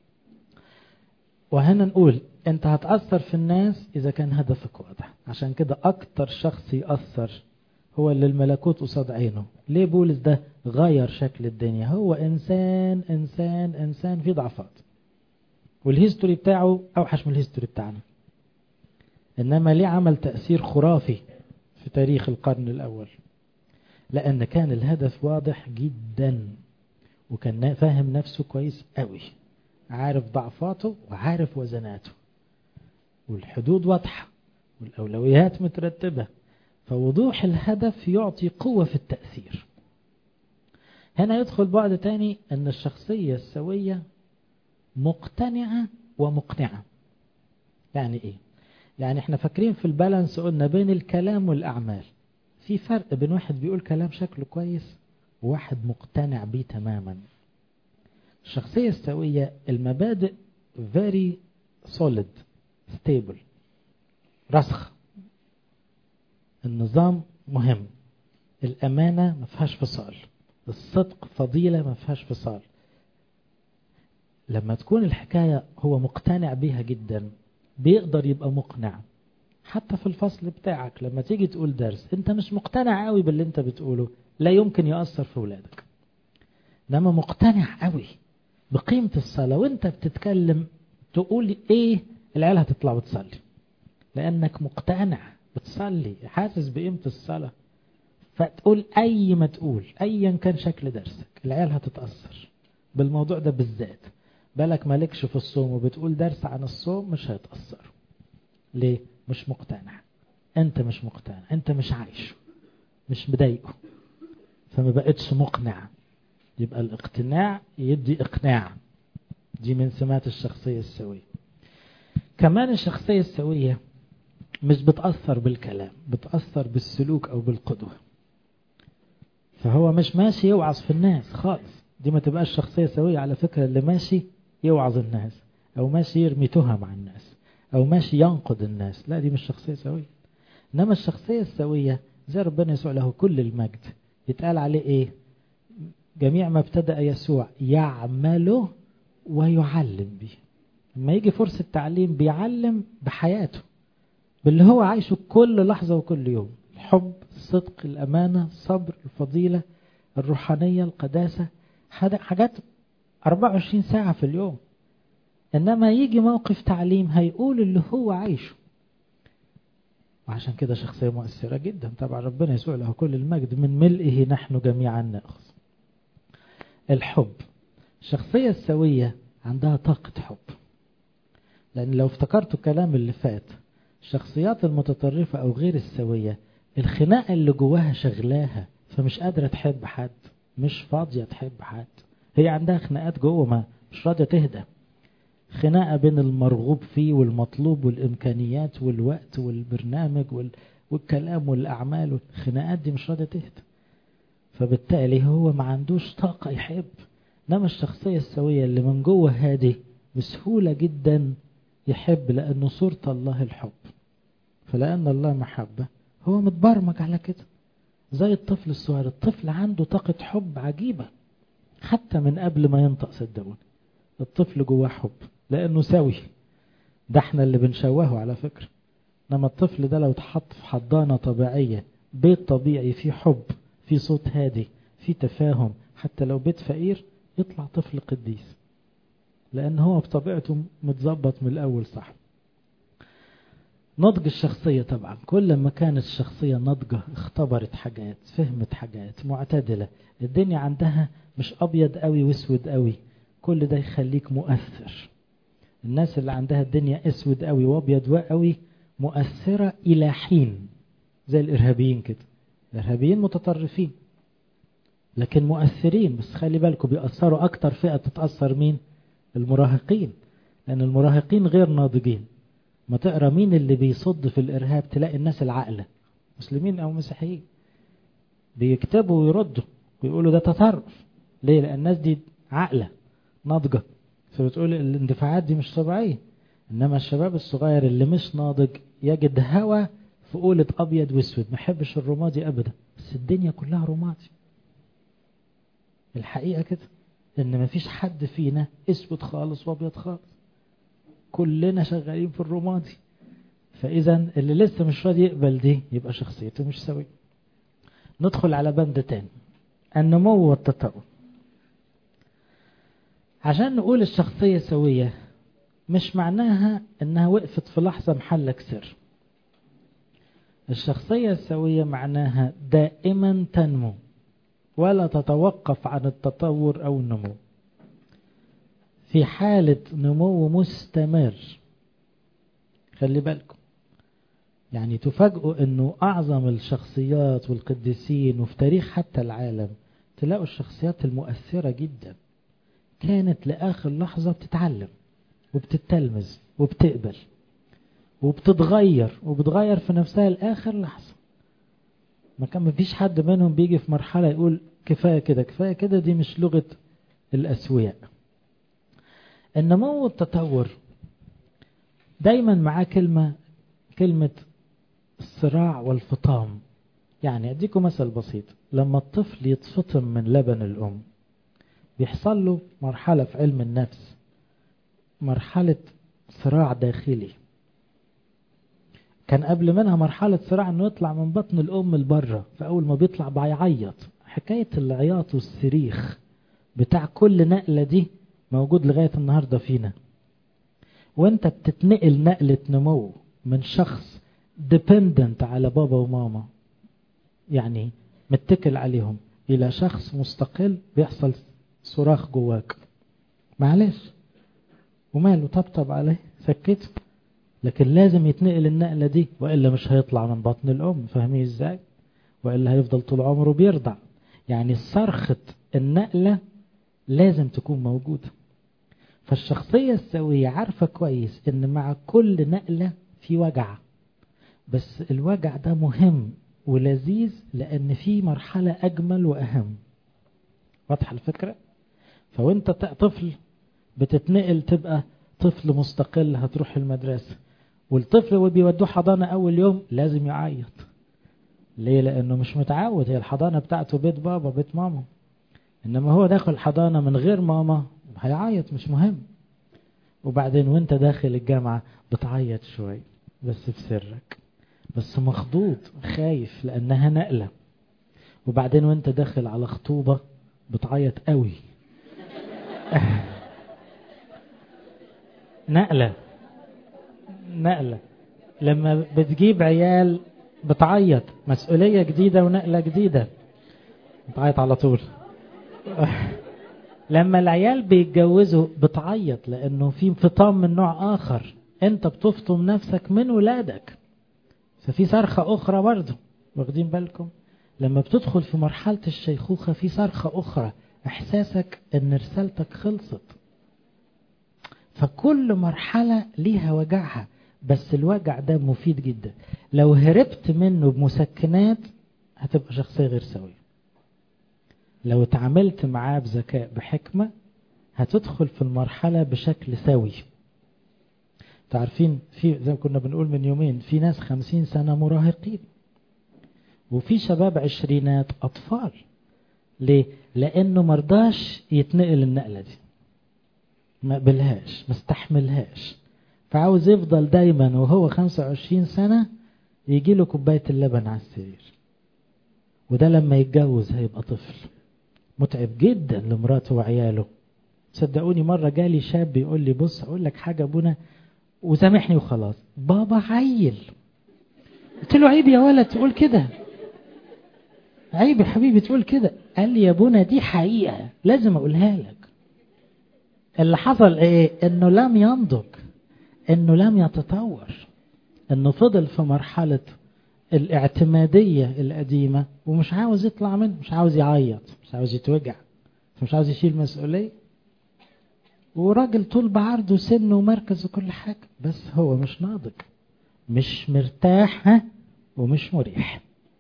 وهنا نقول انت هتأثر في الناس إذا كان هدفك واضح عشان كده أكتر شخص يأثر هو اللي الملكوت قصاد عينه ليه بولس ده غير شكل الدنيا هو إنسان إنسان إنسان في ضعفات والهيستوري بتاعه أوحش من الهيستوري بتاعنا إنما ليه عمل تأثير خرافي في تاريخ القرن الأول لأن كان الهدف واضح جدا وكان فاهم نفسه كويس قوي عارف ضعفاته وعارف وزناته والحدود واضحة والأولويات مترتبة فوضوح الهدف يعطي قوة في التأثير هنا يدخل بعد تاني أن الشخصية السوية مقتنعة ومقنعة يعني إيه؟ يعني احنا فاكرين في البالانس قلنا بين الكلام والأعمال في فرق بين واحد بيقول كلام شكله كويس وواحد مقتنع بيه تماما الشخصية السوية المبادئ very solid stable رسخ النظام مهم الأمانة ما فيهاش فصال الصدق فضيلة ما فيهاش فصال لما تكون الحكاية هو مقتنع بيها جدا بيقدر يبقى مقنع حتى في الفصل بتاعك لما تيجي تقول درس انت مش مقتنع قوي باللي انت بتقوله لا يمكن يأثر في ولادك انما مقتنع قوي بقيمة الصلاة وانت بتتكلم تقول ايه العيال هتطلع وتصلي لانك مقتنع بتصلي حاسس بقيمة الصلاة فتقول اي ما تقول ايا كان شكل درسك العيال هتتأثر بالموضوع ده بالذات بالك مالكش في الصوم وبتقول درس عن الصوم مش هيتأثر ليه مش مقتنع انت مش مقتنع انت مش عايشه مش مضايقه فما بقتش مقنع يبقى الاقتناع يدي اقناع دي من سمات الشخصية السوية كمان الشخصية السوية مش بتأثر بالكلام بتأثر بالسلوك أو بالقدوة فهو مش ماشي يوعظ في الناس خالص دي ما تبقاش شخصية سوية على فكرة اللي ماشي يوعظ الناس أو ماشي يرمي تهم عن الناس أو ماشي ينقد الناس لا دي مش شخصية سوية إنما الشخصية السوية زي ربنا يسوع له كل المجد يتقال عليه إيه جميع ما ابتدأ يسوع يعمله ويعلم به لما يجي فرصة تعليم بيعلم بحياته باللي هو عايشه كل لحظة وكل يوم الحب الصدق الأمانة الصبر الفضيلة الروحانية القداسة حاجات 24 ساعة في اليوم إنما يجي موقف تعليم هيقول اللي هو عايشه وعشان كده شخصية مؤثرة جدا طبعا ربنا يسوع له كل المجد من ملئه نحن جميعا نأخذ الحب الشخصية السوية عندها طاقة حب لأن لو افتكرتوا الكلام اللي فات الشخصيات المتطرفة أو غير السوية الخناقة اللي جواها شغلاها فمش قادرة تحب حد مش فاضية تحب حد هي عندها خناقات جوه ما مش راضية تهدى خناقة بين المرغوب فيه والمطلوب والإمكانيات والوقت والبرنامج وال... والكلام والأعمال الخناقات دي مش راضية تهدى فبالتالي هو ما عندوش طاقة يحب إنما الشخصية السوية اللي من جوه هادي بسهولة جدا يحب لأنه صورة الله الحب فلأن الله محبة هو متبرمج على كده زي الطفل الصغير الطفل عنده طاقة حب عجيبة حتى من قبل ما ينطق صدقوني الطفل جواه حب لأنه سوي ده احنا اللي بنشوهه على فكرة انما الطفل ده لو اتحط في حضانة طبيعية بيت طبيعي فيه حب فيه صوت هادي فيه تفاهم حتى لو بيت فقير يطلع طفل قديس لأن هو بطبيعته متظبط من الأول صح نضج الشخصية طبعا كل ما كانت الشخصية نضجة اختبرت حاجات فهمت حاجات معتدلة الدنيا عندها مش أبيض قوي واسود قوي كل ده يخليك مؤثر الناس اللي عندها الدنيا اسود قوي وابيض قوي مؤثرة إلى حين زي الإرهابيين كده الإرهابيين متطرفين لكن مؤثرين بس خلي بالكم بيأثروا أكتر فئة تتأثر مين المراهقين لأن المراهقين غير ناضجين ما تقرأ مين اللي بيصد في الإرهاب تلاقي الناس العقلة مسلمين أو مسيحيين بيكتبوا ويردوا ويقولوا ده تطرف ليه لأن الناس دي عقلة ناضجة فبتقول الاندفاعات دي مش طبيعية إنما الشباب الصغير اللي مش ناضج يجد هوى في قولة أبيض واسود ما يحبش الرمادي أبدا بس الدنيا كلها رمادي الحقيقة كده إن ما فيش حد فينا اسود خالص وأبيض خالص كلنا شغالين في الرمادي فإذا اللي لسه مش راضي يقبل دي يبقى شخصيته مش سوية ندخل على بند تاني النمو والتطور عشان نقول الشخصية سوية مش معناها انها وقفت في لحظة محلك سر الشخصية السوية معناها دائما تنمو ولا تتوقف عن التطور او النمو في حالة نمو مستمر خلي بالكم يعني تفاجئوا انه اعظم الشخصيات والقديسين وفي تاريخ حتى العالم تلاقوا الشخصيات المؤثرة جدا كانت لآخر لحظة بتتعلم وبتتلمذ وبتقبل وبتتغير وبتغير في نفسها لآخر لحظة ما كان مفيش حد منهم بيجي في مرحلة يقول كفاية كده كفاية كده دي مش لغة الأسوياء النمو والتطور دايما معاه كلمة كلمة الصراع والفطام يعني أديكم مثل بسيط لما الطفل يتفطم من لبن الأم بيحصل له مرحلة في علم النفس مرحلة صراع داخلي كان قبل منها مرحلة صراع انه يطلع من بطن الام لبره فاول ما بيطلع بيعيط حكاية العياط والصريخ بتاع كل نقلة دي موجود لغاية النهاردة فينا وانت بتتنقل نقلة نمو من شخص dependent على بابا وماما يعني متكل عليهم الى شخص مستقل بيحصل صراخ جواك معلش وماله طبطب عليه سكته لكن لازم يتنقل النقلة دي وإلا مش هيطلع من بطن الأم فاهمين إزاي وإلا هيفضل طول عمره بيرضع يعني صرخة النقلة لازم تكون موجودة فالشخصية السوية عارفة كويس إن مع كل نقلة في وجع بس الوجع ده مهم ولذيذ لأن في مرحلة أجمل وأهم واضحة الفكرة فوانت طفل بتتنقل تبقى طفل مستقل هتروح المدرسة والطفل اللي بيودوه حضانة أول يوم لازم يعيط ليه لأنه مش متعود هي الحضانة بتاعته بيت بابا بيت ماما إنما هو داخل حضانة من غير ماما هيعيط مش مهم وبعدين وانت داخل الجامعة بتعيط شوي بس بسرك بس مخضوض خايف لأنها نقلة وبعدين وانت داخل على خطوبة بتعيط قوي نقلة نقلة لما بتجيب عيال بتعيط مسؤولية جديدة ونقلة جديدة بتعيط على طول لما العيال بيتجوزوا بتعيط لأنه في انفطام من نوع آخر أنت بتفطم نفسك من ولادك ففي صرخة أخرى برضه واخدين بالكم لما بتدخل في مرحلة الشيخوخة في صرخة أخرى إحساسك أن رسالتك خلصت فكل مرحلة ليها وجعها بس الوجع ده مفيد جدا لو هربت منه بمسكنات هتبقى شخصية غير سوية لو اتعاملت معاه بذكاء بحكمة هتدخل في المرحلة بشكل سوي تعرفين في زي ما كنا بنقول من يومين في ناس خمسين سنة مراهقين وفي شباب عشرينات أطفال ليه؟ لأنه مرضاش يتنقل النقلة دي ما قبلهاش ما استحملهاش فعاوز يفضل دايما وهو 25 سنة يجي له كوباية اللبن على السرير وده لما يتجوز هيبقى طفل متعب جدا لمراته وعياله صدقوني مرة جالي شاب بيقول لي بص أقول لك حاجة أبونا وسامحني وخلاص بابا عيل قلت له عيب يا ولد تقول كده عيب يا حبيبي تقول كده قال لي يا ابونا دي حقيقة لازم أقولها لك اللي حصل ايه انه لم ينضج انه لم يتطور انه فضل في مرحلة الاعتمادية القديمة ومش عاوز يطلع منه مش عاوز يعيط مش عاوز يتوجع مش عاوز يشيل مسؤولية وراجل طول بعرضه سن ومركز وكل حاجة بس هو مش ناضج مش مرتاح ها ومش مريح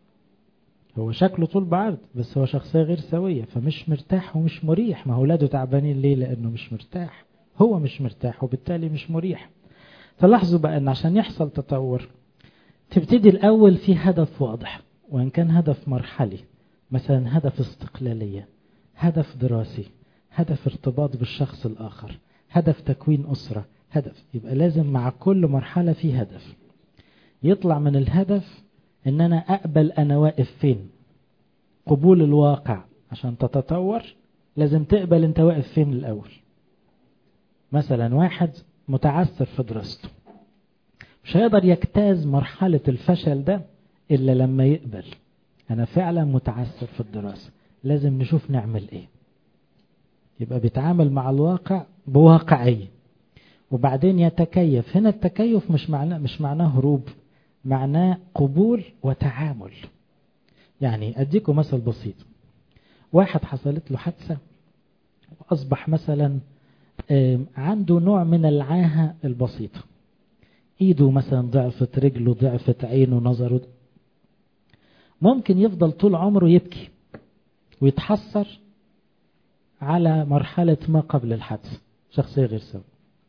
هو شكله طول بعرض بس هو شخصية غير سوية فمش مرتاح ومش مريح ما اولاده تعبانين ليه لانه مش مرتاح هو مش مرتاح وبالتالي مش مريح فلاحظوا بقى ان عشان يحصل تطور تبتدي الاول في هدف واضح وان كان هدف مرحلي مثلا هدف استقلالية هدف دراسي هدف ارتباط بالشخص الاخر هدف تكوين اسرة هدف يبقى لازم مع كل مرحلة في هدف يطلع من الهدف ان انا اقبل انا واقف فين قبول الواقع عشان تتطور لازم تقبل انت واقف فين الاول مثلا واحد متعثر في دراسته مش هيقدر يجتاز مرحلة الفشل ده الا لما يقبل انا فعلا متعثر في الدراسة لازم نشوف نعمل ايه يبقى بيتعامل مع الواقع بواقعية وبعدين يتكيف هنا التكيف مش معناه مش معناه هروب معناه قبول وتعامل يعني أديكم مثل بسيط واحد حصلت له حادثة وأصبح مثلا عنده نوع من العاهة البسيطة ايده مثلا ضعفت رجله ضعفت عينه نظره ممكن يفضل طول عمره يبكي ويتحسر على مرحلة ما قبل الحادثة شخصية غير سوي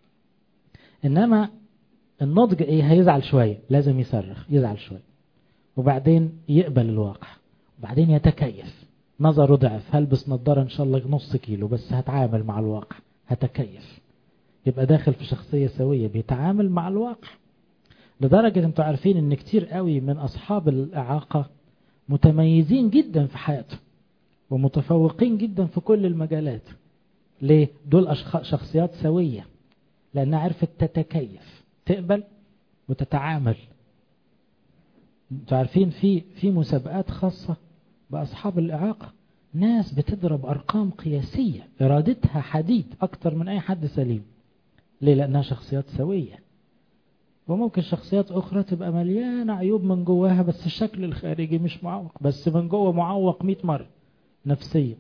إنما النضج ايه هيزعل شوية لازم يصرخ يزعل شوية وبعدين يقبل الواقع وبعدين يتكيف نظره ضعف هلبس نظارة ان شاء الله نص كيلو بس هتعامل مع الواقع هتكيف يبقى داخل في شخصية سوية بيتعامل مع الواقع لدرجة انتوا عارفين ان كتير قوي من اصحاب الاعاقة متميزين جدا في حياتهم ومتفوقين جدا في كل المجالات ليه دول شخصيات سوية لانها عرفت تتكيف تقبل وتتعامل انتوا عارفين في في مسابقات خاصة بأصحاب الإعاقة ناس بتضرب أرقام قياسية إرادتها حديد أكتر من أي حد سليم ليه لأنها شخصيات سوية وممكن شخصيات أخرى تبقى مليانة عيوب من جواها بس الشكل الخارجي مش معوق بس من جوه معوق 100 مرة نفسيا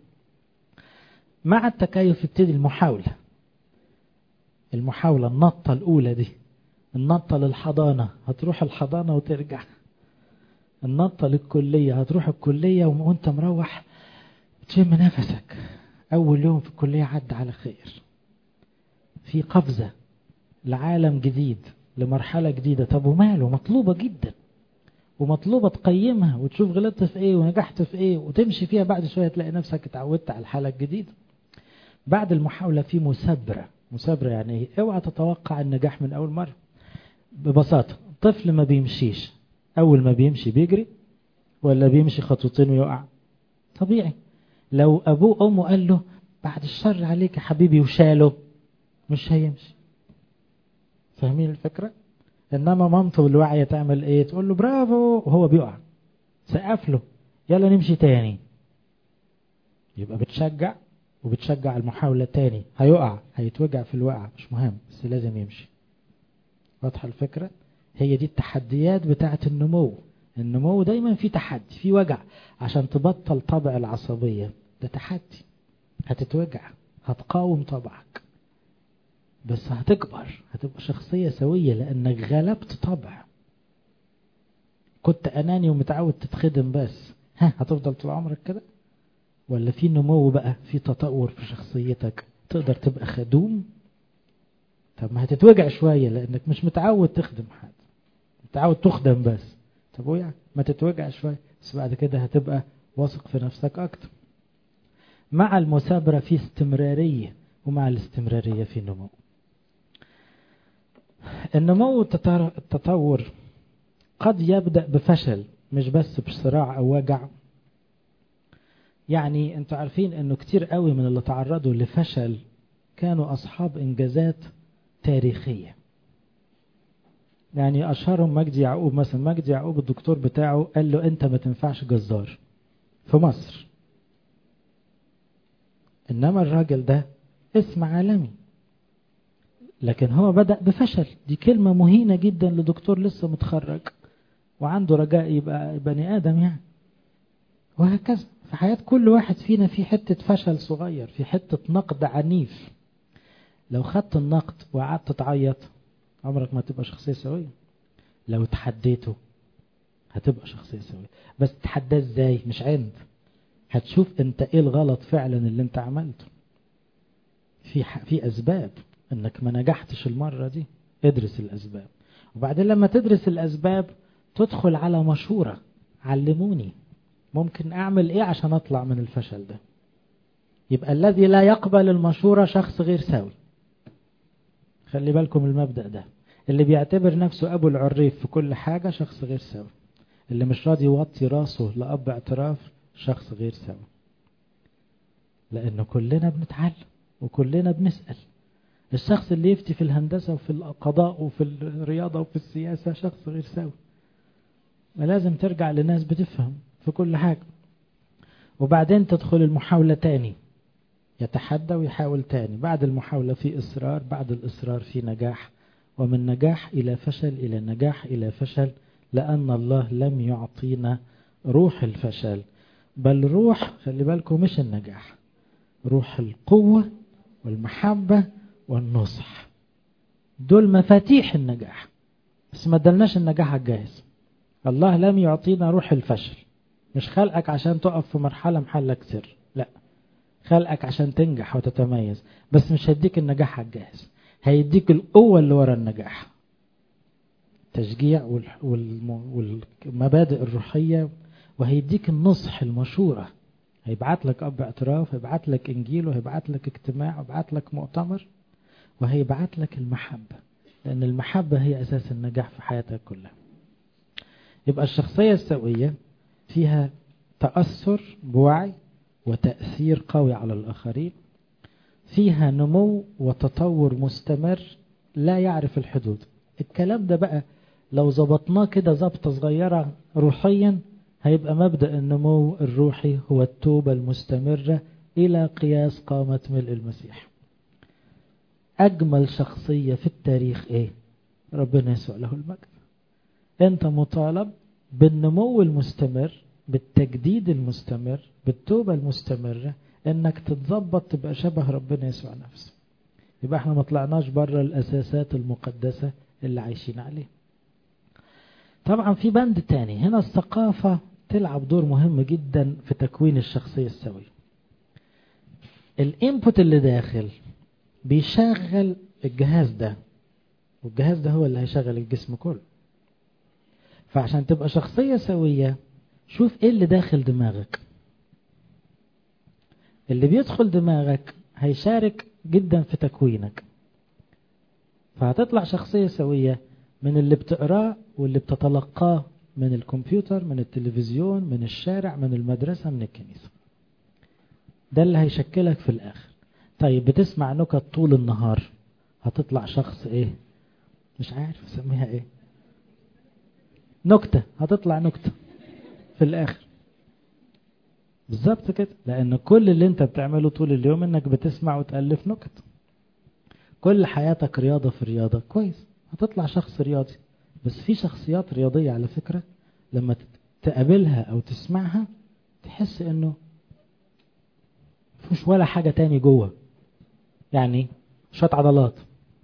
مع التكيف يبتدي المحاولة المحاولة النطة الأولى دي النطة للحضانة هتروح الحضانة وترجع النطة للكلية هتروح الكلية وانت مروح تشم نفسك أول يوم في الكلية عدى على خير في قفزة لعالم جديد لمرحلة جديدة طب وماله مطلوبة جدا ومطلوبة تقيمها وتشوف غلطت في ايه ونجحت في ايه وتمشي فيها بعد شوية تلاقي نفسك اتعودت على الحالة الجديدة بعد المحاولة في مثابرة مثابرة يعني ايه اوعى تتوقع النجاح من اول مرة ببساطة طفل ما بيمشيش اول ما بيمشي بيجري ولا بيمشي خطوتين ويقع طبيعي لو ابوه وامه قال له بعد الشر عليك يا حبيبي وشاله مش هيمشي فاهمين الفكرة انما مامته بالوعي تعمل ايه تقول له برافو وهو بيقع سقف له يلا نمشي تاني يبقى بتشجع وبتشجع المحاولة تاني هيقع هيتوجع في الوقع مش مهم بس لازم يمشي واضحة الفكرة هي دي التحديات بتاعة النمو النمو دايما في تحدي في وجع عشان تبطل طبع العصبية ده تحدي هتتوجع هتقاوم طبعك بس هتكبر هتبقى شخصية سوية لأنك غلبت طبع كنت أناني ومتعود تتخدم بس ها هتفضل طول عمرك كده ولا في نمو بقى في تطور في شخصيتك تقدر تبقى خدوم طب ما هتتوجع شوية لأنك مش متعود تخدم حد متعود تخدم بس طب ويا ما تتوجع شوية بس بعد كده هتبقى واثق في نفسك أكتر مع المثابرة في استمرارية ومع الاستمرارية في نمو النمو التطور قد يبدأ بفشل مش بس بصراع أو وجع يعني انتوا عارفين انه كتير قوي من اللي تعرضوا لفشل كانوا أصحاب إنجازات تاريخية يعني أشهرهم مجدي يعقوب مثلا مجدي يعقوب الدكتور بتاعه قال له أنت ما تنفعش جزار في مصر إنما الراجل ده اسم عالمي لكن هو بدأ بفشل دي كلمة مهينة جدا لدكتور لسه متخرج وعنده رجاء يبقى بني آدم يعني وهكذا في حياة كل واحد فينا في حتة فشل صغير في حتة نقد عنيف لو خدت النقد وقعدت تعيط عمرك ما تبقى شخصية سوية لو تحديته هتبقى شخصية سوية بس تحداه ازاي مش عند هتشوف انت ايه الغلط فعلا اللي انت عملته في في اسباب انك ما نجحتش المرة دي ادرس الاسباب وبعدين لما تدرس الاسباب تدخل على مشورة علموني ممكن اعمل ايه عشان اطلع من الفشل ده يبقى الذي لا يقبل المشورة شخص غير سوي خلي بالكم المبدأ ده اللي بيعتبر نفسه أبو العريف في كل حاجة شخص غير سوي اللي مش راضي يوطي راسه لأب اعتراف شخص غير سوي لأن كلنا بنتعلم وكلنا بنسأل الشخص اللي يفتي في الهندسة وفي القضاء وفي الرياضة وفي السياسة شخص غير سوي ما لازم ترجع لناس بتفهم في كل حاجة وبعدين تدخل المحاولة تاني يتحدى ويحاول تاني بعد المحاولة في إصرار بعد الإصرار في نجاح ومن نجاح إلى فشل إلى نجاح إلى فشل لأن الله لم يعطينا روح الفشل بل روح خلي بالكم مش النجاح روح القوة والمحبة والنصح دول مفاتيح النجاح بس ما ادلناش النجاح الجاهز الله لم يعطينا روح الفشل مش خلقك عشان تقف في مرحلة محلك سر لا خلقك عشان تنجح وتتميز بس مش هيديك النجاح الجاهز هيديك القوة اللي ورا النجاح التشجيع والمبادئ الروحية وهيديك النصح المشورة هيبعت لك أب اعتراف هيبعت لك إنجيل وهيبعت لك اجتماع وهيبعت لك مؤتمر وهيبعت لك المحبة لأن المحبة هي أساس النجاح في حياتك كلها يبقى الشخصية السوية فيها تأثر بوعي وتأثير قوي على الآخرين فيها نمو وتطور مستمر لا يعرف الحدود الكلام ده بقى لو ظبطناه كده ظبطة صغيرة روحيا هيبقى مبدأ النمو الروحي هو التوبة المستمرة إلى قياس قامة ملء المسيح أجمل شخصية في التاريخ إيه ربنا يسوع له المجد أنت مطالب بالنمو المستمر بالتجديد المستمر بالتوبة المستمرة انك تتظبط تبقى شبه ربنا يسوع نفسه يبقى احنا ما طلعناش بره الاساسات المقدسة اللي عايشين عليه طبعا في بند تاني هنا الثقافة تلعب دور مهم جدا في تكوين الشخصية السوية الانبوت اللي داخل بيشغل الجهاز ده والجهاز ده هو اللي هيشغل الجسم كله فعشان تبقى شخصية سوية شوف ايه اللي داخل دماغك اللي بيدخل دماغك هيشارك جدا في تكوينك فهتطلع شخصية سوية من اللي بتقراه واللي بتتلقاه من الكمبيوتر من التلفزيون من الشارع من المدرسة من الكنيسة ده اللي هيشكلك في الآخر طيب بتسمع نكت طول النهار هتطلع شخص ايه مش عارف اسميها ايه نكتة هتطلع نكتة في الآخر بالظبط كده لأن كل اللي انت بتعمله طول اليوم انك بتسمع وتألف نكت كل حياتك رياضة في رياضة كويس هتطلع شخص رياضي بس في شخصيات رياضية على فكرة لما تقابلها او تسمعها تحس انه مفيش ولا حاجة تاني جوه يعني شوية عضلات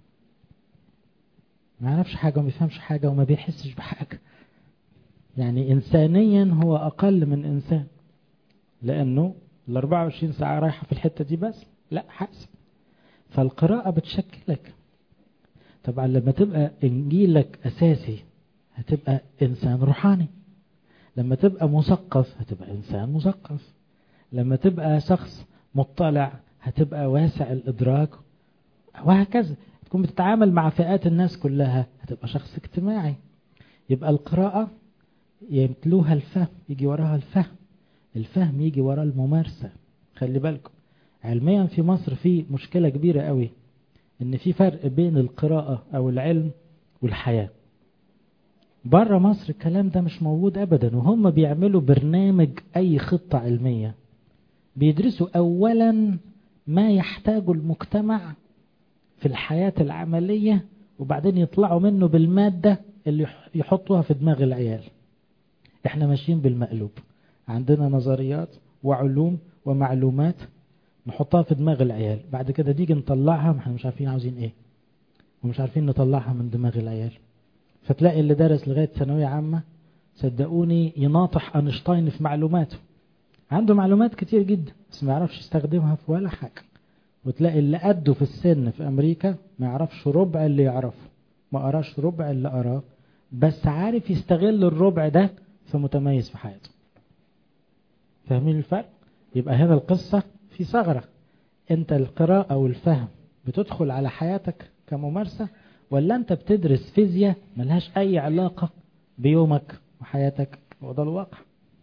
ما يعرفش حاجة وما يفهمش حاجة وما بيحسش بحاجة يعني إنسانيا هو أقل من إنسان لأنه ال 24 ساعة رايحة في الحتة دي بس لا حاسب فالقراءة بتشكلك طبعا لما تبقى إنجيلك أساسي هتبقى إنسان روحاني لما تبقى مثقف هتبقى إنسان مثقف لما تبقى شخص مطلع هتبقى واسع الإدراك وهكذا تكون بتتعامل مع فئات الناس كلها هتبقى شخص اجتماعي يبقى القراءة يمتلوها الفهم يجي وراها الفهم الفهم يجي وراه الممارسة خلي بالكم علميا في مصر في مشكلة كبيرة قوي ان في فرق بين القراءة او العلم والحياة بره مصر الكلام ده مش موجود ابدا وهم بيعملوا برنامج اي خطة علمية بيدرسوا اولا ما يحتاجه المجتمع في الحياة العملية وبعدين يطلعوا منه بالمادة اللي يحطوها في دماغ العيال احنا ماشيين بالمقلوب عندنا نظريات وعلوم ومعلومات نحطها في دماغ العيال بعد كده نيجي نطلعها احنا مش عارفين عاوزين ايه ومش عارفين نطلعها من دماغ العيال فتلاقي اللي درس لغاية ثانوية عامة صدقوني يناطح أينشتاين في معلوماته عنده معلومات كتير جدا بس ما يعرفش يستخدمها في ولا حاجة وتلاقي اللي قده في السن في أمريكا ما يعرفش ربع اللي يعرفه ما قراش ربع اللي قراه بس عارف يستغل الربع ده فمتميز في حياته فاهمين الفرق يبقى هنا القصة في ثغرة انت القراءة والفهم بتدخل على حياتك كممارسة ولا انت بتدرس فيزياء ملهاش اي علاقة بيومك وحياتك هو ده الواقع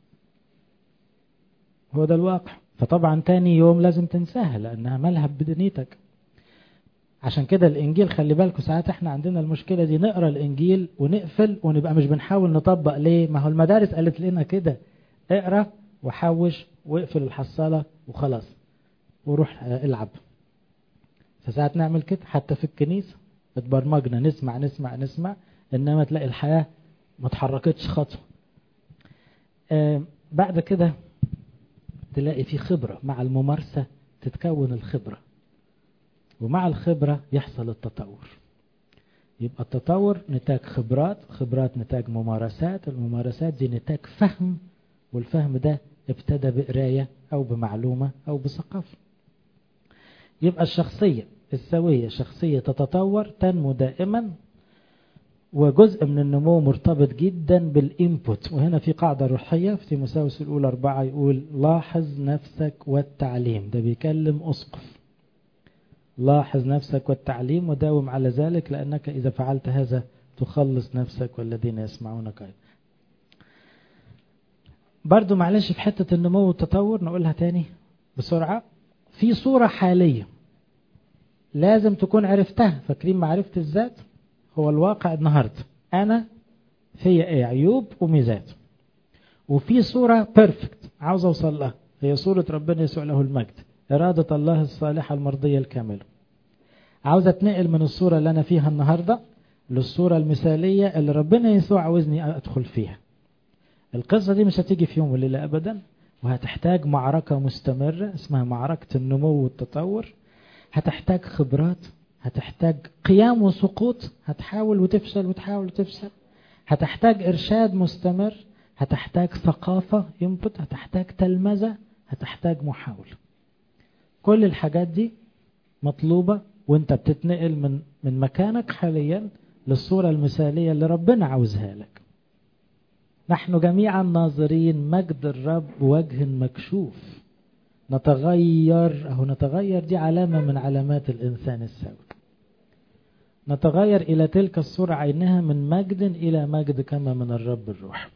هو ده الواقع فطبعا تاني يوم لازم تنساها لانها مالها بدنيتك عشان كده الانجيل خلي بالكم ساعات احنا عندنا المشكله دي نقرا الانجيل ونقفل ونبقى مش بنحاول نطبق ليه ما هو المدارس قالت لنا كده اقرا وحوش واقفل الحصاله وخلاص وروح العب فساعات نعمل كده حتى في الكنيسه اتبرمجنا نسمع نسمع نسمع انما تلاقي الحياه ما اتحركتش خطوه آه بعد كده تلاقي في خبره مع الممارسه تتكون الخبره ومع الخبرة يحصل التطور يبقى التطور نتاج خبرات خبرات نتاج ممارسات الممارسات دي نتاج فهم والفهم ده ابتدى بقراية أو بمعلومة أو بثقافة يبقى الشخصية السوية شخصية تتطور تنمو دائما وجزء من النمو مرتبط جدا بالإنبوت وهنا في قاعدة روحية في تيموساوس الأولى أربعة يقول لاحظ نفسك والتعليم ده بيكلم أسقف لاحظ نفسك والتعليم وداوم على ذلك لأنك إذا فعلت هذا تخلص نفسك والذين يسمعونك أيضا برضو معلش في حتة النمو والتطور نقولها تاني بسرعة في صورة حالية لازم تكون عرفتها فاكرين معرفة الذات هو الواقع النهاردة أنا في إيه عيوب وميزات وفي صورة بيرفكت عاوز أوصل لها هي صورة ربنا يسوع له المجد إرادة الله الصالحة المرضية الكاملة عاوز أتنقل من الصورة اللي أنا فيها النهاردة للصورة المثالية اللي ربنا يسوع عاوزني أدخل فيها القصة دي مش هتيجي في يوم وليلة أبدا وهتحتاج معركة مستمرة اسمها معركة النمو والتطور هتحتاج خبرات هتحتاج قيام وسقوط هتحاول وتفشل وتحاول وتفشل هتحتاج إرشاد مستمر هتحتاج ثقافة ينبت هتحتاج تلمذة هتحتاج محاولة كل الحاجات دي مطلوبة وانت بتتنقل من من مكانك حاليا للصورة المثالية اللي ربنا عاوزها لك نحن جميعا ناظرين مجد الرب وجه مكشوف نتغير أو نتغير دي علامة من علامات الإنسان السوي نتغير إلى تلك الصورة عينها من مجد إلى مجد كما من الرب الروح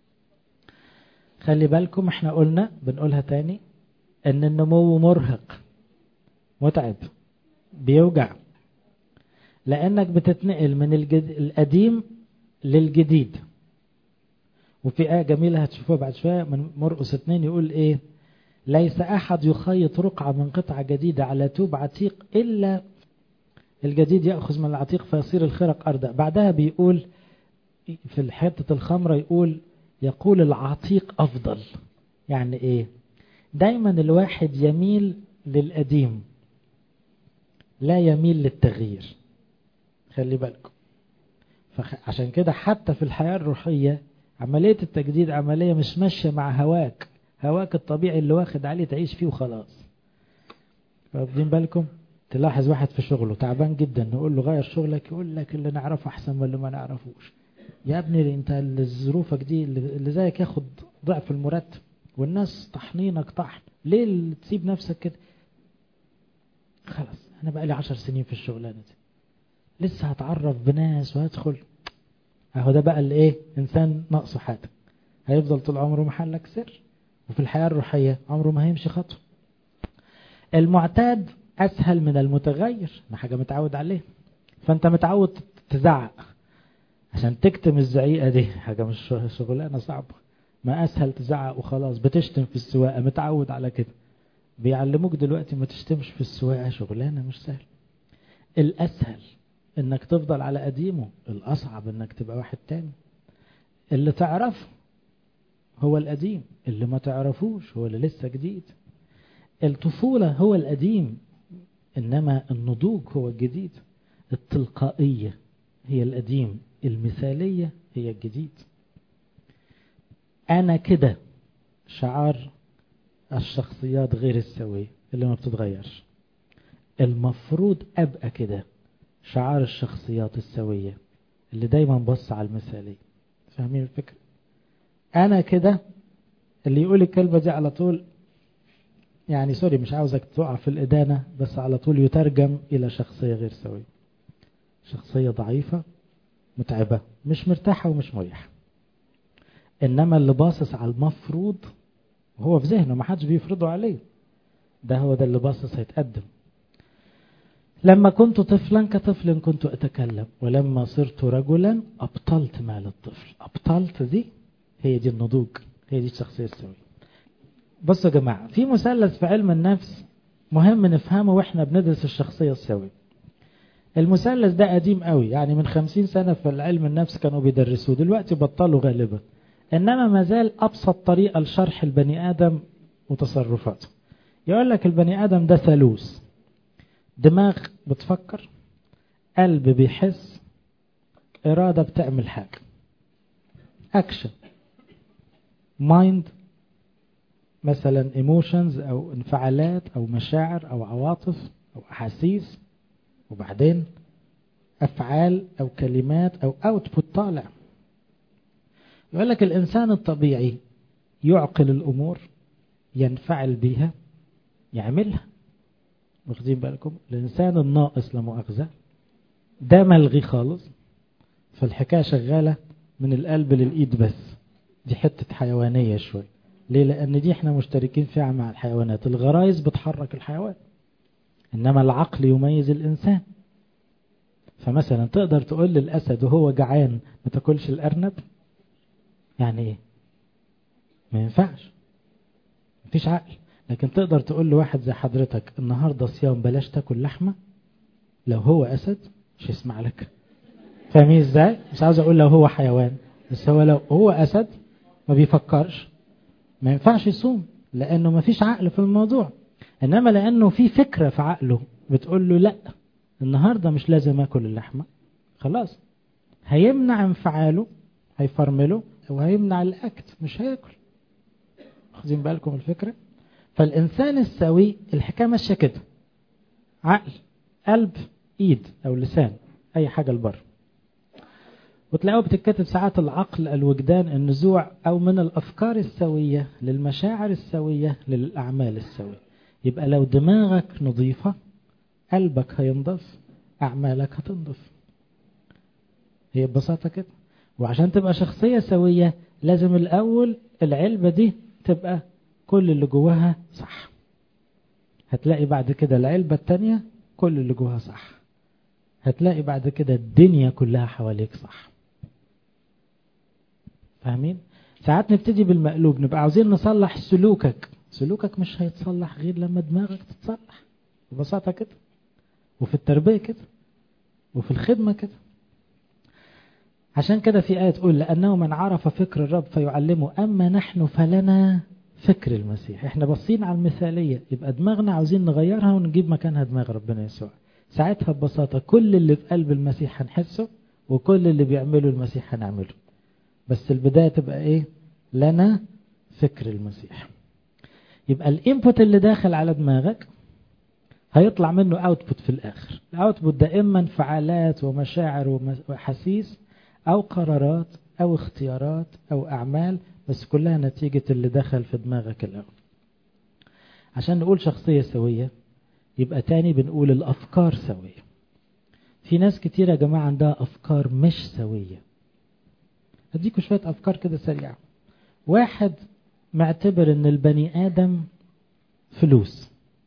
خلي بالكم احنا قلنا بنقولها تاني ان النمو مرهق متعب بيوجع لانك بتتنقل من الجد... القديم للجديد وفي آية جميلة هتشوفوها بعد شوية من مرقس اتنين يقول ايه ليس احد يخيط رقعة من قطعة جديدة على توب عتيق الا الجديد يأخذ من العتيق فيصير الخرق أردأ بعدها بيقول في حتة الخمرة يقول يقول العتيق أفضل يعني إيه دايما الواحد يميل للقديم لا يميل للتغيير خلي بالكم عشان كده حتى في الحياة الروحية عملية التجديد عملية مش ماشية مع هواك هواك الطبيعي اللي واخد عليه تعيش فيه وخلاص واخدين بالكم تلاحظ واحد في شغله تعبان جدا نقول له غير شغلك يقول لك اللي نعرفه احسن من اللي ما نعرفوش يا ابني انت اللي ظروفك دي اللي زيك ياخد ضعف المرتب والناس طحنينك طحن ليه اللي تسيب نفسك كده خلاص انا بقى لي عشر سنين في الشغلانه دي لسه هتعرف بناس وهدخل اهو ده بقى اللي ايه انسان ناقصه حاجه هيفضل طول عمره محلك سر وفي الحياه الروحيه عمره ما هيمشي خطوه المعتاد اسهل من المتغير ده حاجه متعود عليه فانت متعود تزعق عشان تكتم الزعيقه دي حاجه مش شغلانه صعبه ما اسهل تزعق وخلاص بتشتم في السواقه متعود على كده بيعلموك دلوقتي ما تشتمش في السواقه شغلانه مش سهل الاسهل انك تفضل على قديمه الاصعب انك تبقى واحد تاني اللي تعرفه هو القديم اللي ما تعرفوش هو اللي لسه جديد الطفولة هو القديم إنما النضوج هو الجديد التلقائية هي القديم المثالية هي الجديد أنا كده شعار الشخصيات غير السوية اللي ما بتتغيرش المفروض أبقى كده شعار الشخصيات السوية اللي دايما بص على المثالية فاهمين الفكرة أنا كده اللي يقول الكلمة دي على طول يعني سوري مش عاوزك تقع في الإدانة بس على طول يترجم إلى شخصية غير سوية شخصية ضعيفة متعبة مش مرتاحة ومش مريحة إنما اللي باصص على المفروض وهو في ذهنه ما حدش بيفرضه عليه ده هو ده اللي باصص هيتقدم لما كنت طفلا كطفل كنت أتكلم ولما صرت رجلا أبطلت مال الطفل أبطلت دي هي دي النضوج هي دي الشخصية السوية بصوا يا جماعة في مثلث في علم النفس مهم نفهمه واحنا بندرس الشخصية السوية المثلث ده قديم قوي يعني من خمسين سنة في علم النفس كانوا بيدرسوه دلوقتي بطلوا غالبا إنما ما زال أبسط طريقة لشرح البني آدم وتصرفاته يقول لك البني آدم ده ثالوث دماغ بتفكر قلب بيحس إرادة بتعمل حاجة أكشن مايند مثلا ايموشنز او انفعالات او مشاعر او عواطف او احاسيس وبعدين افعال او كلمات او اوتبوت طالع يقول لك الانسان الطبيعي يعقل الامور ينفعل بها يعملها واخدين بالكم الانسان الناقص لا مؤاخذه ده ملغي خالص فالحكايه شغاله من القلب للايد بس دي حته حيوانيه شويه ليه لان دي احنا مشتركين فيها مع الحيوانات الغرائز بتحرك الحيوان انما العقل يميز الانسان فمثلا تقدر تقول للاسد وهو جعان ما تاكلش الارنب يعني ايه ما ينفعش مفيش عقل لكن تقدر تقول لواحد زي حضرتك النهارده صيام بلاش تاكل لحمه لو هو اسد مش يسمع لك فاهمين ازاي مش عاوز اقول لو هو حيوان بس هو لو هو اسد ما بيفكرش ما ينفعش يصوم لانه ما فيش عقل في الموضوع انما لانه في فكره في عقله بتقول له لا النهارده مش لازم اكل اللحمه خلاص هيمنع انفعاله هيفرمله وهيمنع الاكت مش هياكل واخدين بالكم الفكره فالانسان السوي الحكايه ماشيه كده عقل قلب ايد او لسان اي حاجه لبره وتلاقوا بتتكتب ساعات العقل الوجدان النزوع او من الافكار السويه للمشاعر السويه للاعمال السويه يبقى لو دماغك نظيفه قلبك هينضف اعمالك هتنضف هي ببساطه كده وعشان تبقى شخصيه سويه لازم الاول العلبه دي تبقى كل اللي جواها صح هتلاقي بعد كده العلبه الثانيه كل اللي جواها صح هتلاقي بعد كده الدنيا كلها حواليك صح فاهمين ساعات نبتدي بالمقلوب نبقى عاوزين نصلح سلوكك سلوكك مش هيتصلح غير لما دماغك تتصلح ببساطة كده وفي التربية كده وفي الخدمة كده عشان كده في آية تقول لأنه من عرف فكر الرب فيعلمه أما نحن فلنا فكر المسيح احنا باصين على المثالية يبقى دماغنا عاوزين نغيرها ونجيب مكانها دماغ ربنا يسوع ساعتها ببساطة كل اللي في قلب المسيح هنحسه وكل اللي بيعمله المسيح هنعمله بس البداية تبقى ايه لنا فكر المسيح يبقى الانبوت اللي داخل على دماغك هيطلع منه اوتبوت في الاخر الاوتبوت ده اما انفعالات ومشاعر وحسيس او قرارات او اختيارات او اعمال بس كلها نتيجة اللي دخل في دماغك الاول عشان نقول شخصية سوية يبقى تاني بنقول الافكار سوية في ناس كتير يا جماعة عندها افكار مش سوية اديكم شوية افكار كده سريعة واحد معتبر ان البني ادم فلوس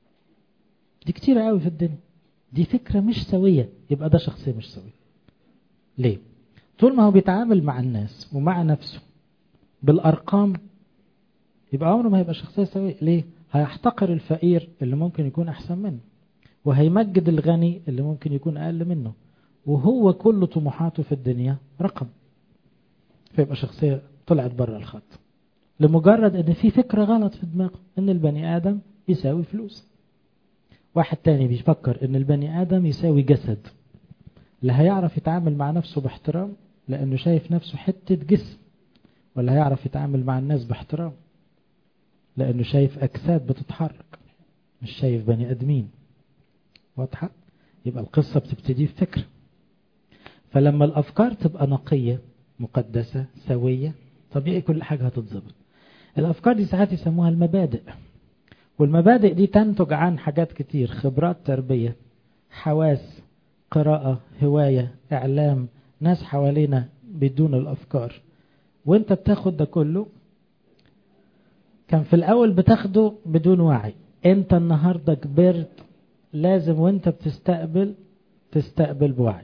دي كتير قوي في الدنيا دي فكرة مش سوية يبقى ده شخصية مش سوية ليه طول ما هو بيتعامل مع الناس ومع نفسه بالأرقام يبقى عمره ما هيبقى شخصية سوية ليه هيحتقر الفقير اللي ممكن يكون أحسن منه وهيمجد الغني اللي ممكن يكون أقل منه وهو كل طموحاته في الدنيا رقم فيبقى شخصية طلعت بره الخط لمجرد ان في فكرة غلط في دماغه ان البني ادم يساوي فلوس واحد تاني بيفكر ان البني ادم يساوي جسد لا هيعرف يتعامل مع نفسه باحترام لانه شايف نفسه حتة جسم ولا هيعرف يتعامل مع الناس باحترام لانه شايف اجساد بتتحرك مش شايف بني ادمين واضحة يبقى القصة بتبتدي بفكرة فلما الافكار تبقى نقية مقدسة سوية طبيعي كل حاجة هتتظبط الأفكار دي ساعات يسموها المبادئ والمبادئ دي تنتج عن حاجات كتير خبرات تربية حواس قراءة هواية إعلام ناس حوالينا بدون الأفكار وانت بتاخد ده كله كان في الأول بتاخده بدون وعي انت النهاردة كبرت لازم وانت بتستقبل تستقبل بوعي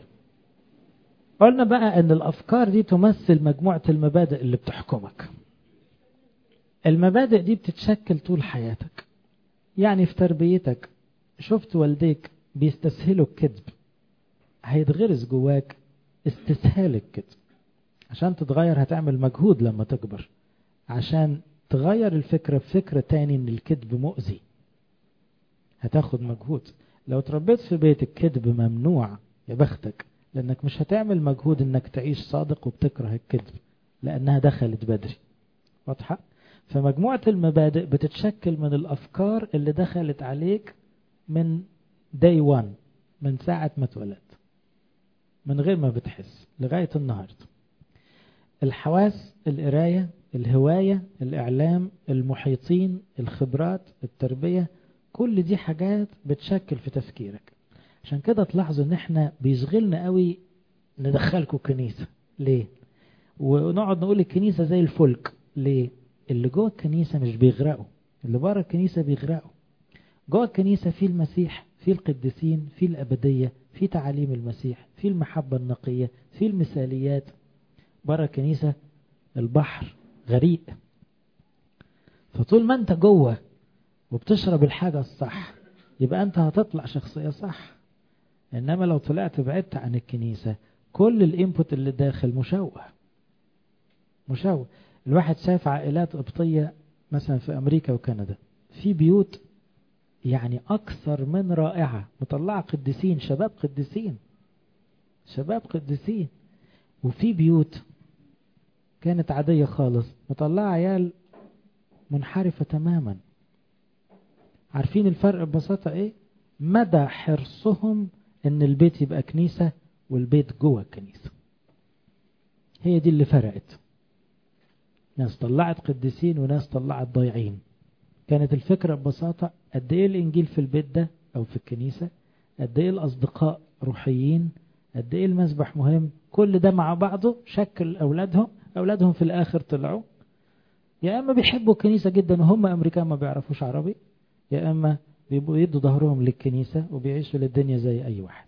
قلنا بقى ان الافكار دي تمثل مجموعة المبادئ اللي بتحكمك المبادئ دي بتتشكل طول حياتك يعني في تربيتك شفت والديك بيستسهلوا الكذب هيتغرس جواك استسهال الكذب عشان تتغير هتعمل مجهود لما تكبر عشان تغير الفكرة بفكرة تاني ان الكذب مؤذي هتاخد مجهود لو تربيت في بيتك كذب ممنوع يا بختك لانك مش هتعمل مجهود انك تعيش صادق وبتكره الكذب لانها دخلت بدري واضحة فمجموعة المبادئ بتتشكل من الافكار اللي دخلت عليك من day one من ساعة ما اتولدت من غير ما بتحس لغاية النهاردة الحواس القراية الهواية الإعلام المحيطين الخبرات التربية كل دي حاجات بتشكل في تفكيرك عشان كده تلاحظوا ان احنا بيشغلنا قوي ندخلكم كنيسة ليه ونقعد نقول الكنيسة زي الفلك ليه اللي جوه الكنيسة مش بيغرقوا اللي بره الكنيسة بيغرقوا جوه الكنيسة في المسيح في القديسين في الأبدية في تعاليم المسيح في المحبة النقية في المثاليات بره الكنيسة البحر غريق فطول ما انت جوه وبتشرب الحاجة الصح يبقى انت هتطلع شخصية صح انما لو طلعت بعدت عن الكنيسة كل الانبوت اللي داخل مشوه مشوه الواحد شاف عائلات قبطية مثلا في امريكا وكندا في بيوت يعني اكثر من رائعة مطلعة قديسين شباب قديسين شباب قديسين وفي بيوت كانت عادية خالص مطلعة عيال منحرفة تماما عارفين الفرق ببساطة ايه مدى حرصهم ان البيت يبقى كنيسة والبيت جوه الكنيسة هي دي اللي فرقت ناس طلعت قديسين وناس طلعت ضايعين كانت الفكرة ببساطة قد ايه الانجيل في البيت ده او في الكنيسة قد ايه الاصدقاء روحيين قد ايه المسبح مهم كل ده مع بعضه شكل اولادهم اولادهم في الاخر طلعوا يا اما بيحبوا الكنيسة جدا وهم امريكان ما بيعرفوش عربي يا اما بيبقوا يدوا ظهرهم للكنيسة وبيعيشوا للدنيا زي اي واحد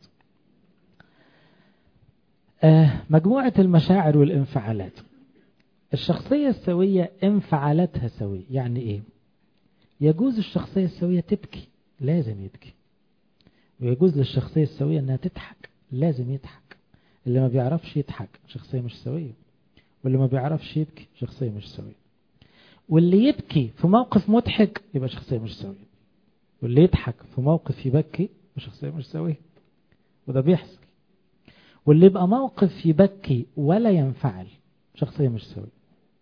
آه مجموعة المشاعر والانفعالات الشخصية السوية انفعالاتها سوية يعني ايه يجوز الشخصية السوية تبكي لازم يبكي ويجوز للشخصية السوية انها تضحك لازم يضحك اللي ما بيعرفش يضحك شخصية مش سوية واللي ما بيعرفش يبكي شخصية مش سوية واللي يبكي في موقف مضحك يبقى شخصية مش سوية واللي يضحك في موقف يبكي شخصية مش سوية وده بيحصل واللي يبقى موقف يبكي ولا ينفعل شخصية مش سوية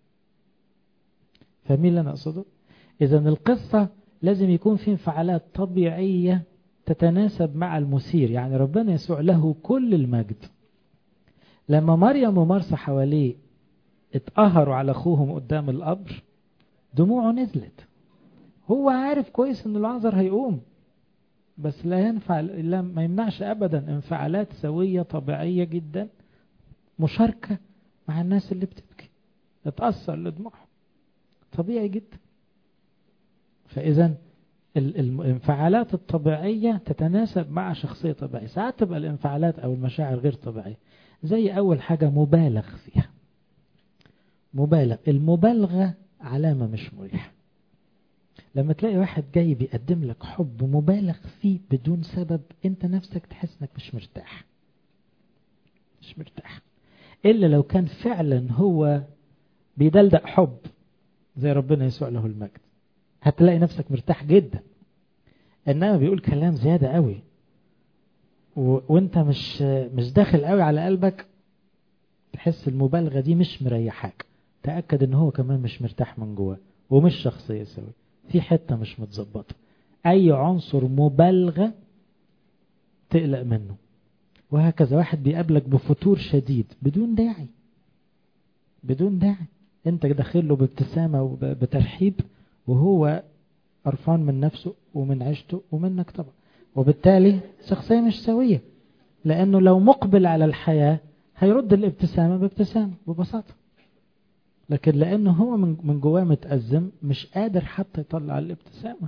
فاهمين اللي أنا أقصده؟ إذا القصة لازم يكون في انفعالات طبيعية تتناسب مع المثير يعني ربنا يسوع له كل المجد لما مريم ومرسى حواليه اتقهروا على أخوهم قدام القبر دموعه نزلت هو عارف كويس ان العذر هيقوم بس لا ينفع لا ما يمنعش ابدا انفعالات سويه طبيعيه جدا مشاركه مع الناس اللي بتبكي اتاثر لدموعهم طبيعي جدا فاذا الانفعالات الطبيعيه تتناسب مع شخصيه طبيعيه ساعات تبقى الانفعالات او المشاعر غير طبيعيه زي اول حاجه مبالغ فيها مبالغ المبالغه علامه مش مريحه لما تلاقي واحد جاي بيقدم لك حب مبالغ فيه بدون سبب انت نفسك تحس انك مش مرتاح مش مرتاح الا لو كان فعلا هو بيدلدق حب زي ربنا يسوع له المجد هتلاقي نفسك مرتاح جدا انما بيقول كلام زياده قوي و... وانت مش مش داخل قوي على قلبك تحس المبالغه دي مش مريحاك تاكد ان هو كمان مش مرتاح من جواه ومش شخصيه سويه في حتة مش متظبطة أي عنصر مبالغة تقلق منه وهكذا واحد بيقابلك بفتور شديد بدون داعي بدون داعي انت داخل له بابتسامة وبترحيب وهو قرفان من نفسه ومن عيشته ومنك طبعا وبالتالي شخصية مش سوية لأنه لو مقبل على الحياة هيرد الابتسامة بابتسامة ببساطة لكن لانه هو من جواه متأزم مش قادر حتى يطلع الابتسامة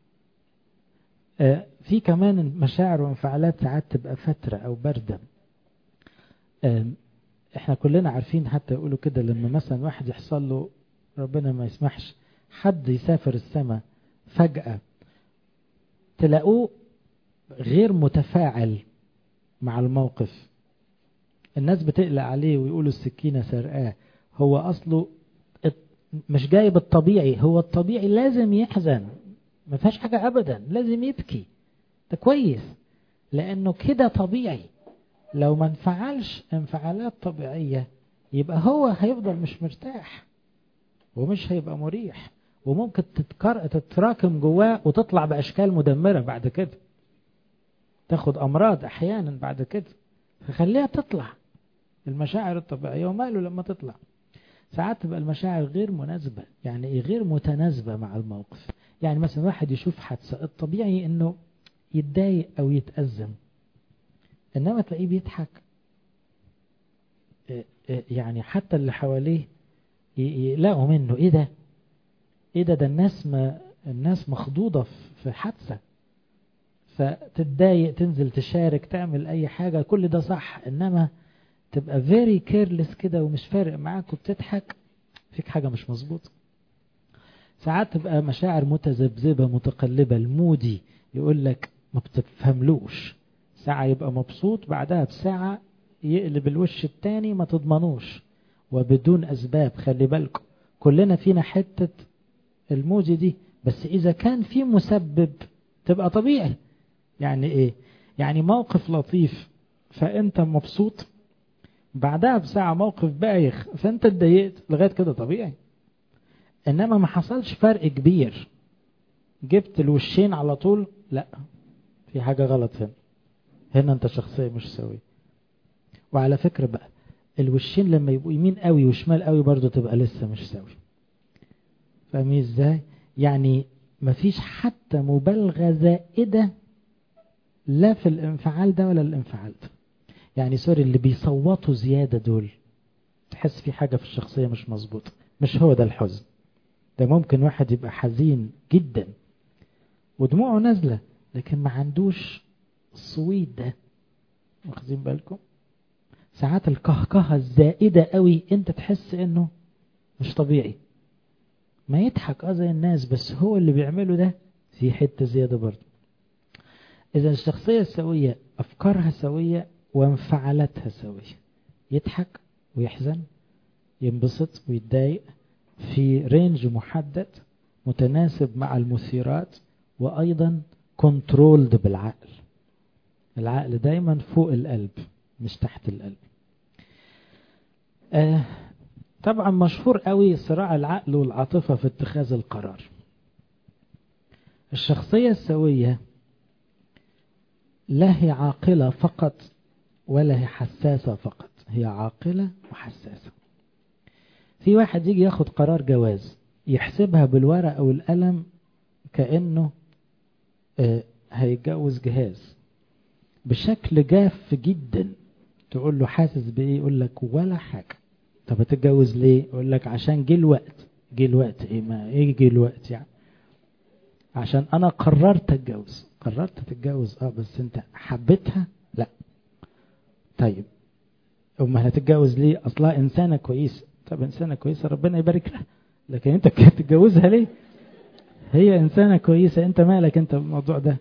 آه في كمان مشاعر وانفعالات ساعات تبقى فترة او باردة آه احنا كلنا عارفين حتى يقولوا كده لما مثلا واحد يحصل له ربنا ما يسمحش حد يسافر السماء فجأة تلاقوه غير متفاعل مع الموقف الناس بتقلق عليه ويقولوا السكينة سرقاه هو أصله مش جاي بالطبيعي هو الطبيعي لازم يحزن ما فيهاش حاجة أبدا لازم يبكي ده كويس لأنه كده طبيعي لو ما انفعلش انفعالات طبيعية يبقى هو هيفضل مش مرتاح ومش هيبقى مريح وممكن تتكر... تتراكم جواه وتطلع بأشكال مدمرة بعد كده تاخد أمراض أحيانا بعد كده فخليها تطلع المشاعر الطبيعية وماله لما تطلع ساعات تبقى المشاعر غير مناسبة يعني ايه غير متناسبة مع الموقف يعني مثلا واحد يشوف حادثة الطبيعي انه يتضايق او يتأزم انما تلاقيه بيضحك يعني حتى اللي حواليه يقلقوا منه ايه ده ايه ده ده الناس ما الناس مخضوضة في حادثة فتتضايق تنزل تشارك تعمل اي حاجة كل ده صح انما تبقى very careless كده ومش فارق معاك وبتضحك فيك حاجة مش مظبوطة ساعات تبقى مشاعر متذبذبة متقلبة المودي يقول لك ما بتفهملوش ساعة يبقى مبسوط بعدها بساعة يقلب الوش التاني ما تضمنوش وبدون أسباب خلي بالكم كلنا فينا حتة الموجي دي بس إذا كان في مسبب تبقى طبيعي يعني إيه يعني موقف لطيف فأنت مبسوط بعدها بساعة موقف بايخ فأنت اتضايقت لغاية كده طبيعي إنما ما حصلش فرق كبير جبت الوشين على طول لا في حاجة غلط هنا هنا أنت شخصية مش سوية وعلى فكرة بقى الوشين لما يبقوا يمين قوي وشمال قوي برضو تبقى لسه مش سوي فاهمين ازاي يعني مفيش حتى مبالغة زائدة لا في الانفعال ده ولا الانفعال ده يعني سوري اللي بيصوتوا زيادة دول تحس في حاجة في الشخصية مش مظبوطة مش هو ده الحزن ده ممكن واحد يبقى حزين جدا ودموعه نازلة لكن ما عندوش الصويت ده واخدين بالكم ساعات الكهكهة الزائدة قوي انت تحس انه مش طبيعي ما يضحك اه زي الناس بس هو اللي بيعمله ده في حتة زيادة برضه اذا الشخصية السوية افكارها سوية وانفعالاتها سوية يضحك ويحزن ينبسط ويتضايق في رينج محدد متناسب مع المثيرات وأيضا كنترولد بالعقل العقل دايما فوق القلب مش تحت القلب آه طبعا مشهور قوي صراع العقل والعاطفة في اتخاذ القرار الشخصية السوية لا هي عاقلة فقط ولا هي حساسة فقط هي عاقلة وحساسة في واحد يجي ياخد قرار جواز يحسبها بالورق أو القلم كأنه آه هيتجوز جهاز بشكل جاف جدا تقول له حاسس بإيه يقول لك ولا حاجة طب هتتجوز ليه يقول لك عشان جه الوقت جه الوقت ايه ما ايه جه الوقت يعني عشان انا قررت اتجوز قررت تتجوز اه بس انت حبيتها لا طيب امال هتتجوز ليه اصلها انسانه كويسه طب انسانه كويسه ربنا يبارك لها لكن انت تتجوزها ليه هي انسانه كويسه انت مالك انت بالموضوع ده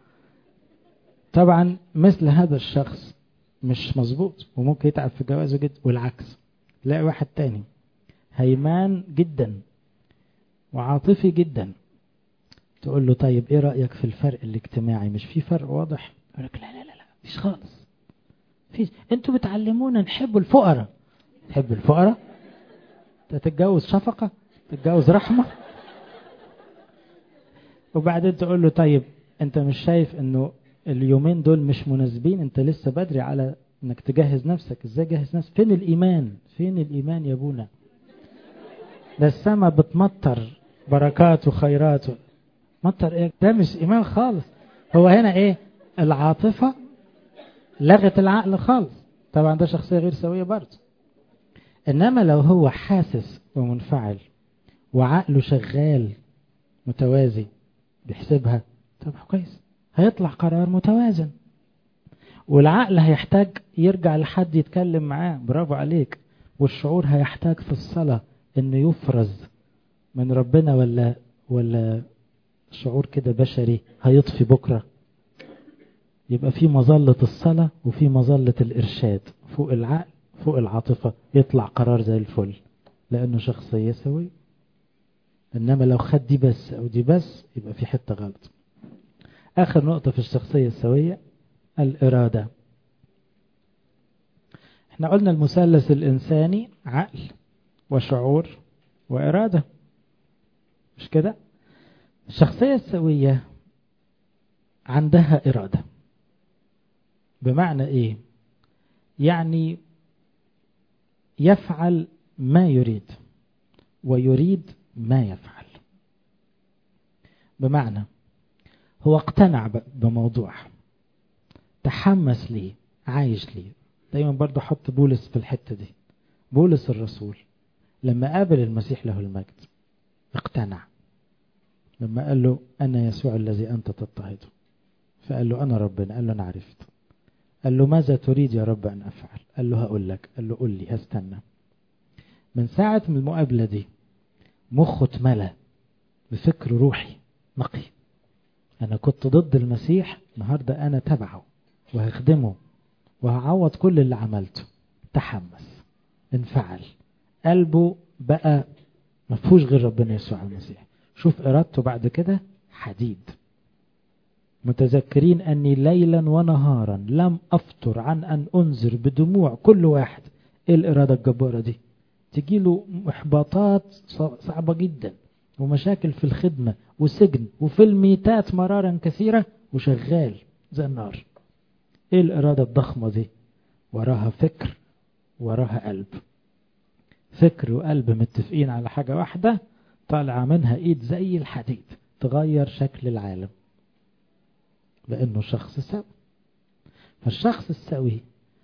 طبعا مثل هذا الشخص مش مظبوط وممكن يتعب في جوازه جدا والعكس تلاقي واحد تاني هيمان جدا وعاطفي جدا تقول له طيب ايه رأيك في الفرق الاجتماعي مش في فرق واضح يقول لك لا لا لا لا مفيش خالص فيش انتوا بتعلمونا نحب الفقراء تحب الفقراء تتجوز شفقة تتجوز رحمة وبعدين تقول له طيب انت مش شايف انه اليومين دول مش مناسبين انت لسه بدري على انك تجهز نفسك ازاي جهز نفسك فين الايمان فين الايمان يا ابونا ده السما بتمطر بركات وخيرات مطر ايه ده مش ايمان خالص هو هنا ايه العاطفة لغت العقل خالص طبعا ده شخصية غير سوية برضه انما لو هو حاسس ومنفعل وعقله شغال متوازي بيحسبها طب كويس هيطلع قرار متوازن والعقل هيحتاج يرجع لحد يتكلم معاه برافو عليك والشعور هيحتاج في الصلاة انه يفرز من ربنا ولا ولا شعور كده بشري هيطفي بكرة يبقى في مظلة الصلاة وفي مظلة الإرشاد فوق العقل فوق العاطفة يطلع قرار زي الفل لأنه شخصية سوية إنما لو خد دي بس أو دي بس يبقى في حتة غلط آخر نقطة في الشخصية السوية الإرادة احنا قلنا المثلث الإنساني عقل وشعور وإرادة مش كده الشخصية السوية عندها إرادة بمعنى إيه يعني يفعل ما يريد ويريد ما يفعل بمعنى هو اقتنع بموضوع تحمس ليه عايش ليه دايما برضو حط بولس في الحتة دي بولس الرسول لما قابل المسيح له المجد اقتنع لما قال له أنا يسوع الذي أنت تضطهده فقال له أنا ربنا قال له أنا عرفت قال له ماذا تريد يا رب أن أفعل قال له هقول لك قال له قل لي هستنى من ساعة من المقابلة دي مخه اتملى بفكر روحي نقي أنا كنت ضد المسيح النهاردة أنا تبعه وهخدمه وهعوض كل اللي عملته تحمس انفعل قلبه بقى مفهوش غير ربنا يسوع المسيح شوف إرادته بعد كده حديد متذكرين أني ليلا ونهارا لم أفطر عن أن أنذر بدموع كل واحد إيه الإرادة الجبارة دي تجيله إحباطات صعبة جدا ومشاكل في الخدمة وسجن وفي الميتات مرارا كثيرة وشغال زي النار ايه الإرادة الضخمة دي وراها فكر وراها قلب فكر وقلب متفقين على حاجة واحدة طالعة منها ايد زي الحديد تغير شكل العالم لأنه شخص سوي فالشخص السوي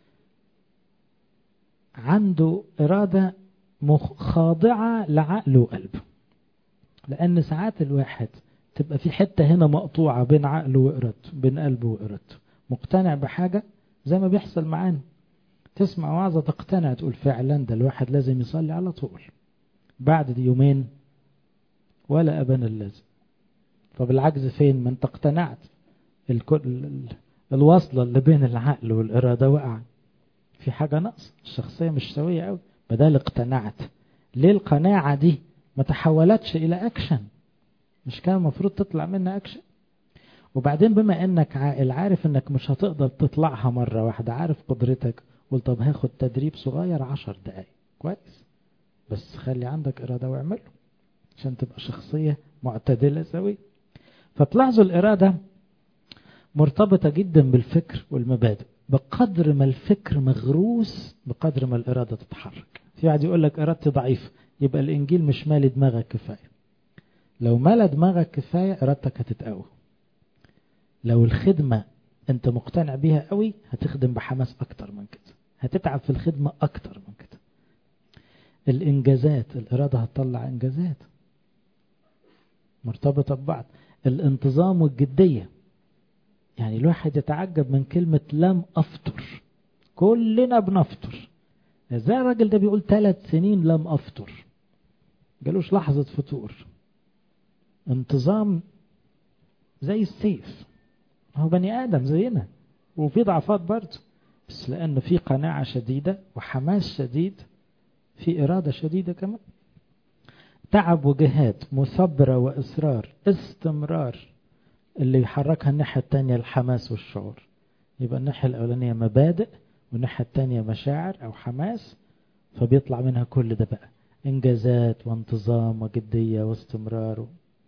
عنده إرادة خاضعة لعقله وقلبه لأن ساعات الواحد تبقى في حتة هنا مقطوعة بين عقله وإرادته بين قلبه وإرادته مقتنع بحاجة زي ما بيحصل معانا تسمع وعظة تقتنع تقول فعلا ده الواحد لازم يصلي على طول بعد دي يومين ولا أبان اللازم طب العجز فين ما انت اقتنعت الكل الوصلة اللي بين العقل والإرادة وقع في حاجة نقص الشخصية مش سوية قوي بدل اقتنعت ليه القناعة دي ما تحولتش إلى أكشن مش كان المفروض تطلع منها أكشن وبعدين بما انك عاقل عارف انك مش هتقدر تطلعها مرة واحدة عارف قدرتك قلت طب هاخد تدريب صغير عشر دقايق كويس بس خلي عندك إرادة واعمله عشان تبقى شخصية معتدلة سوية فتلاحظوا الإرادة مرتبطة جدا بالفكر والمبادئ بقدر ما الفكر مغروس بقدر ما الإرادة تتحرك في واحد يقول لك إرادتي ضعيفة يبقى الإنجيل مش مالي دماغك كفاية لو مالى دماغك كفاية إرادتك هتتقوى لو الخدمة أنت مقتنع بيها قوي هتخدم بحماس أكتر من كده هتتعب في الخدمة أكتر من كده الإنجازات الإرادة هتطلع إنجازات مرتبطة ببعض الانتظام والجدية يعني الواحد يتعجب من كلمة لم أفطر كلنا بنفطر ازاي الراجل ده بيقول ثلاث سنين لم أفطر جالوش لحظة فطور انتظام زي السيف هو بني آدم زينا وفي ضعفات برضه بس لأنه في قناعة شديدة وحماس شديد في إرادة شديدة كمان تعب وجهاد مثابرة وإصرار استمرار اللي يحركها الناحية التانية الحماس والشعور يبقى الناحية الأولانية مبادئ والناحية التانية مشاعر أو حماس فبيطلع منها كل ده بقى إنجازات وانتظام وجدية واستمرار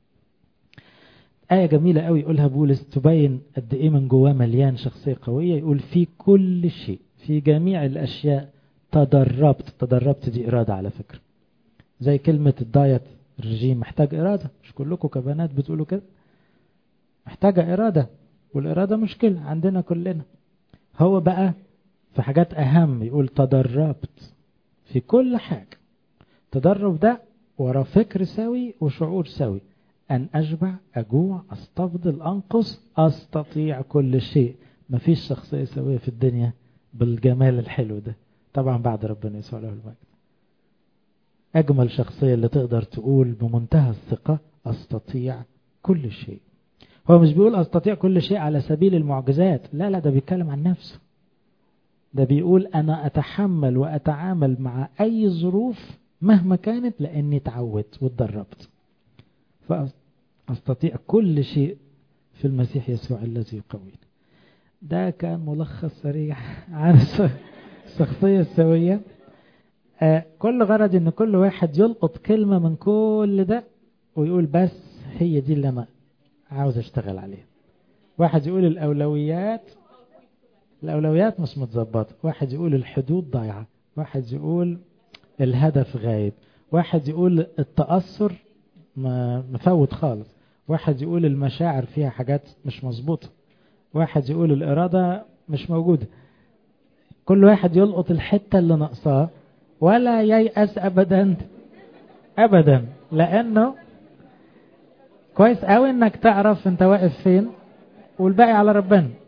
آية جميلة قوي يقولها بولس تبين قد إيه من جواه مليان شخصية قوية يقول في كل شيء في جميع الأشياء تدربت تدربت دي إرادة على فكرة زي كلمة الدايت الرجيم محتاج إرادة مش كلكم كبنات بتقولوا كده محتاجة إرادة والإرادة مشكلة عندنا كلنا هو بقى في حاجات أهم يقول تدربت في كل حاجة تدرب ده ورا فكر سوي وشعور سوي أن أشبع أجوع أستفضل أنقص أستطيع كل شيء مفيش شخصية سوية في الدنيا بالجمال الحلو ده طبعا بعد ربنا يسوع له المجد أجمل شخصية اللي تقدر تقول بمنتهى الثقة أستطيع كل شيء هو مش بيقول أستطيع كل شيء على سبيل المعجزات لا لا ده بيتكلم عن نفسه ده بيقول أنا أتحمل وأتعامل مع أي ظروف مهما كانت لأني تعودت واتدربت فأستطيع كل شيء في المسيح يسوع الذي يقويني ده كان ملخص سريع عن الشخصية السوية آه كل غرض ان كل واحد يلقط كلمة من كل ده ويقول بس هي دي اللي انا عاوز اشتغل عليها واحد يقول الاولويات الاولويات مش متظبطة واحد يقول الحدود ضايعة واحد يقول الهدف غايب واحد يقول التأثر مفوت خالص واحد يقول المشاعر فيها حاجات مش مظبوطة واحد يقول الإرادة مش موجودة كل واحد يلقط الحتة اللي ناقصاه ولا ييأس أبدا أبدا لأنه كويس قوي انك تعرف انت واقف فين والباقي على ربنا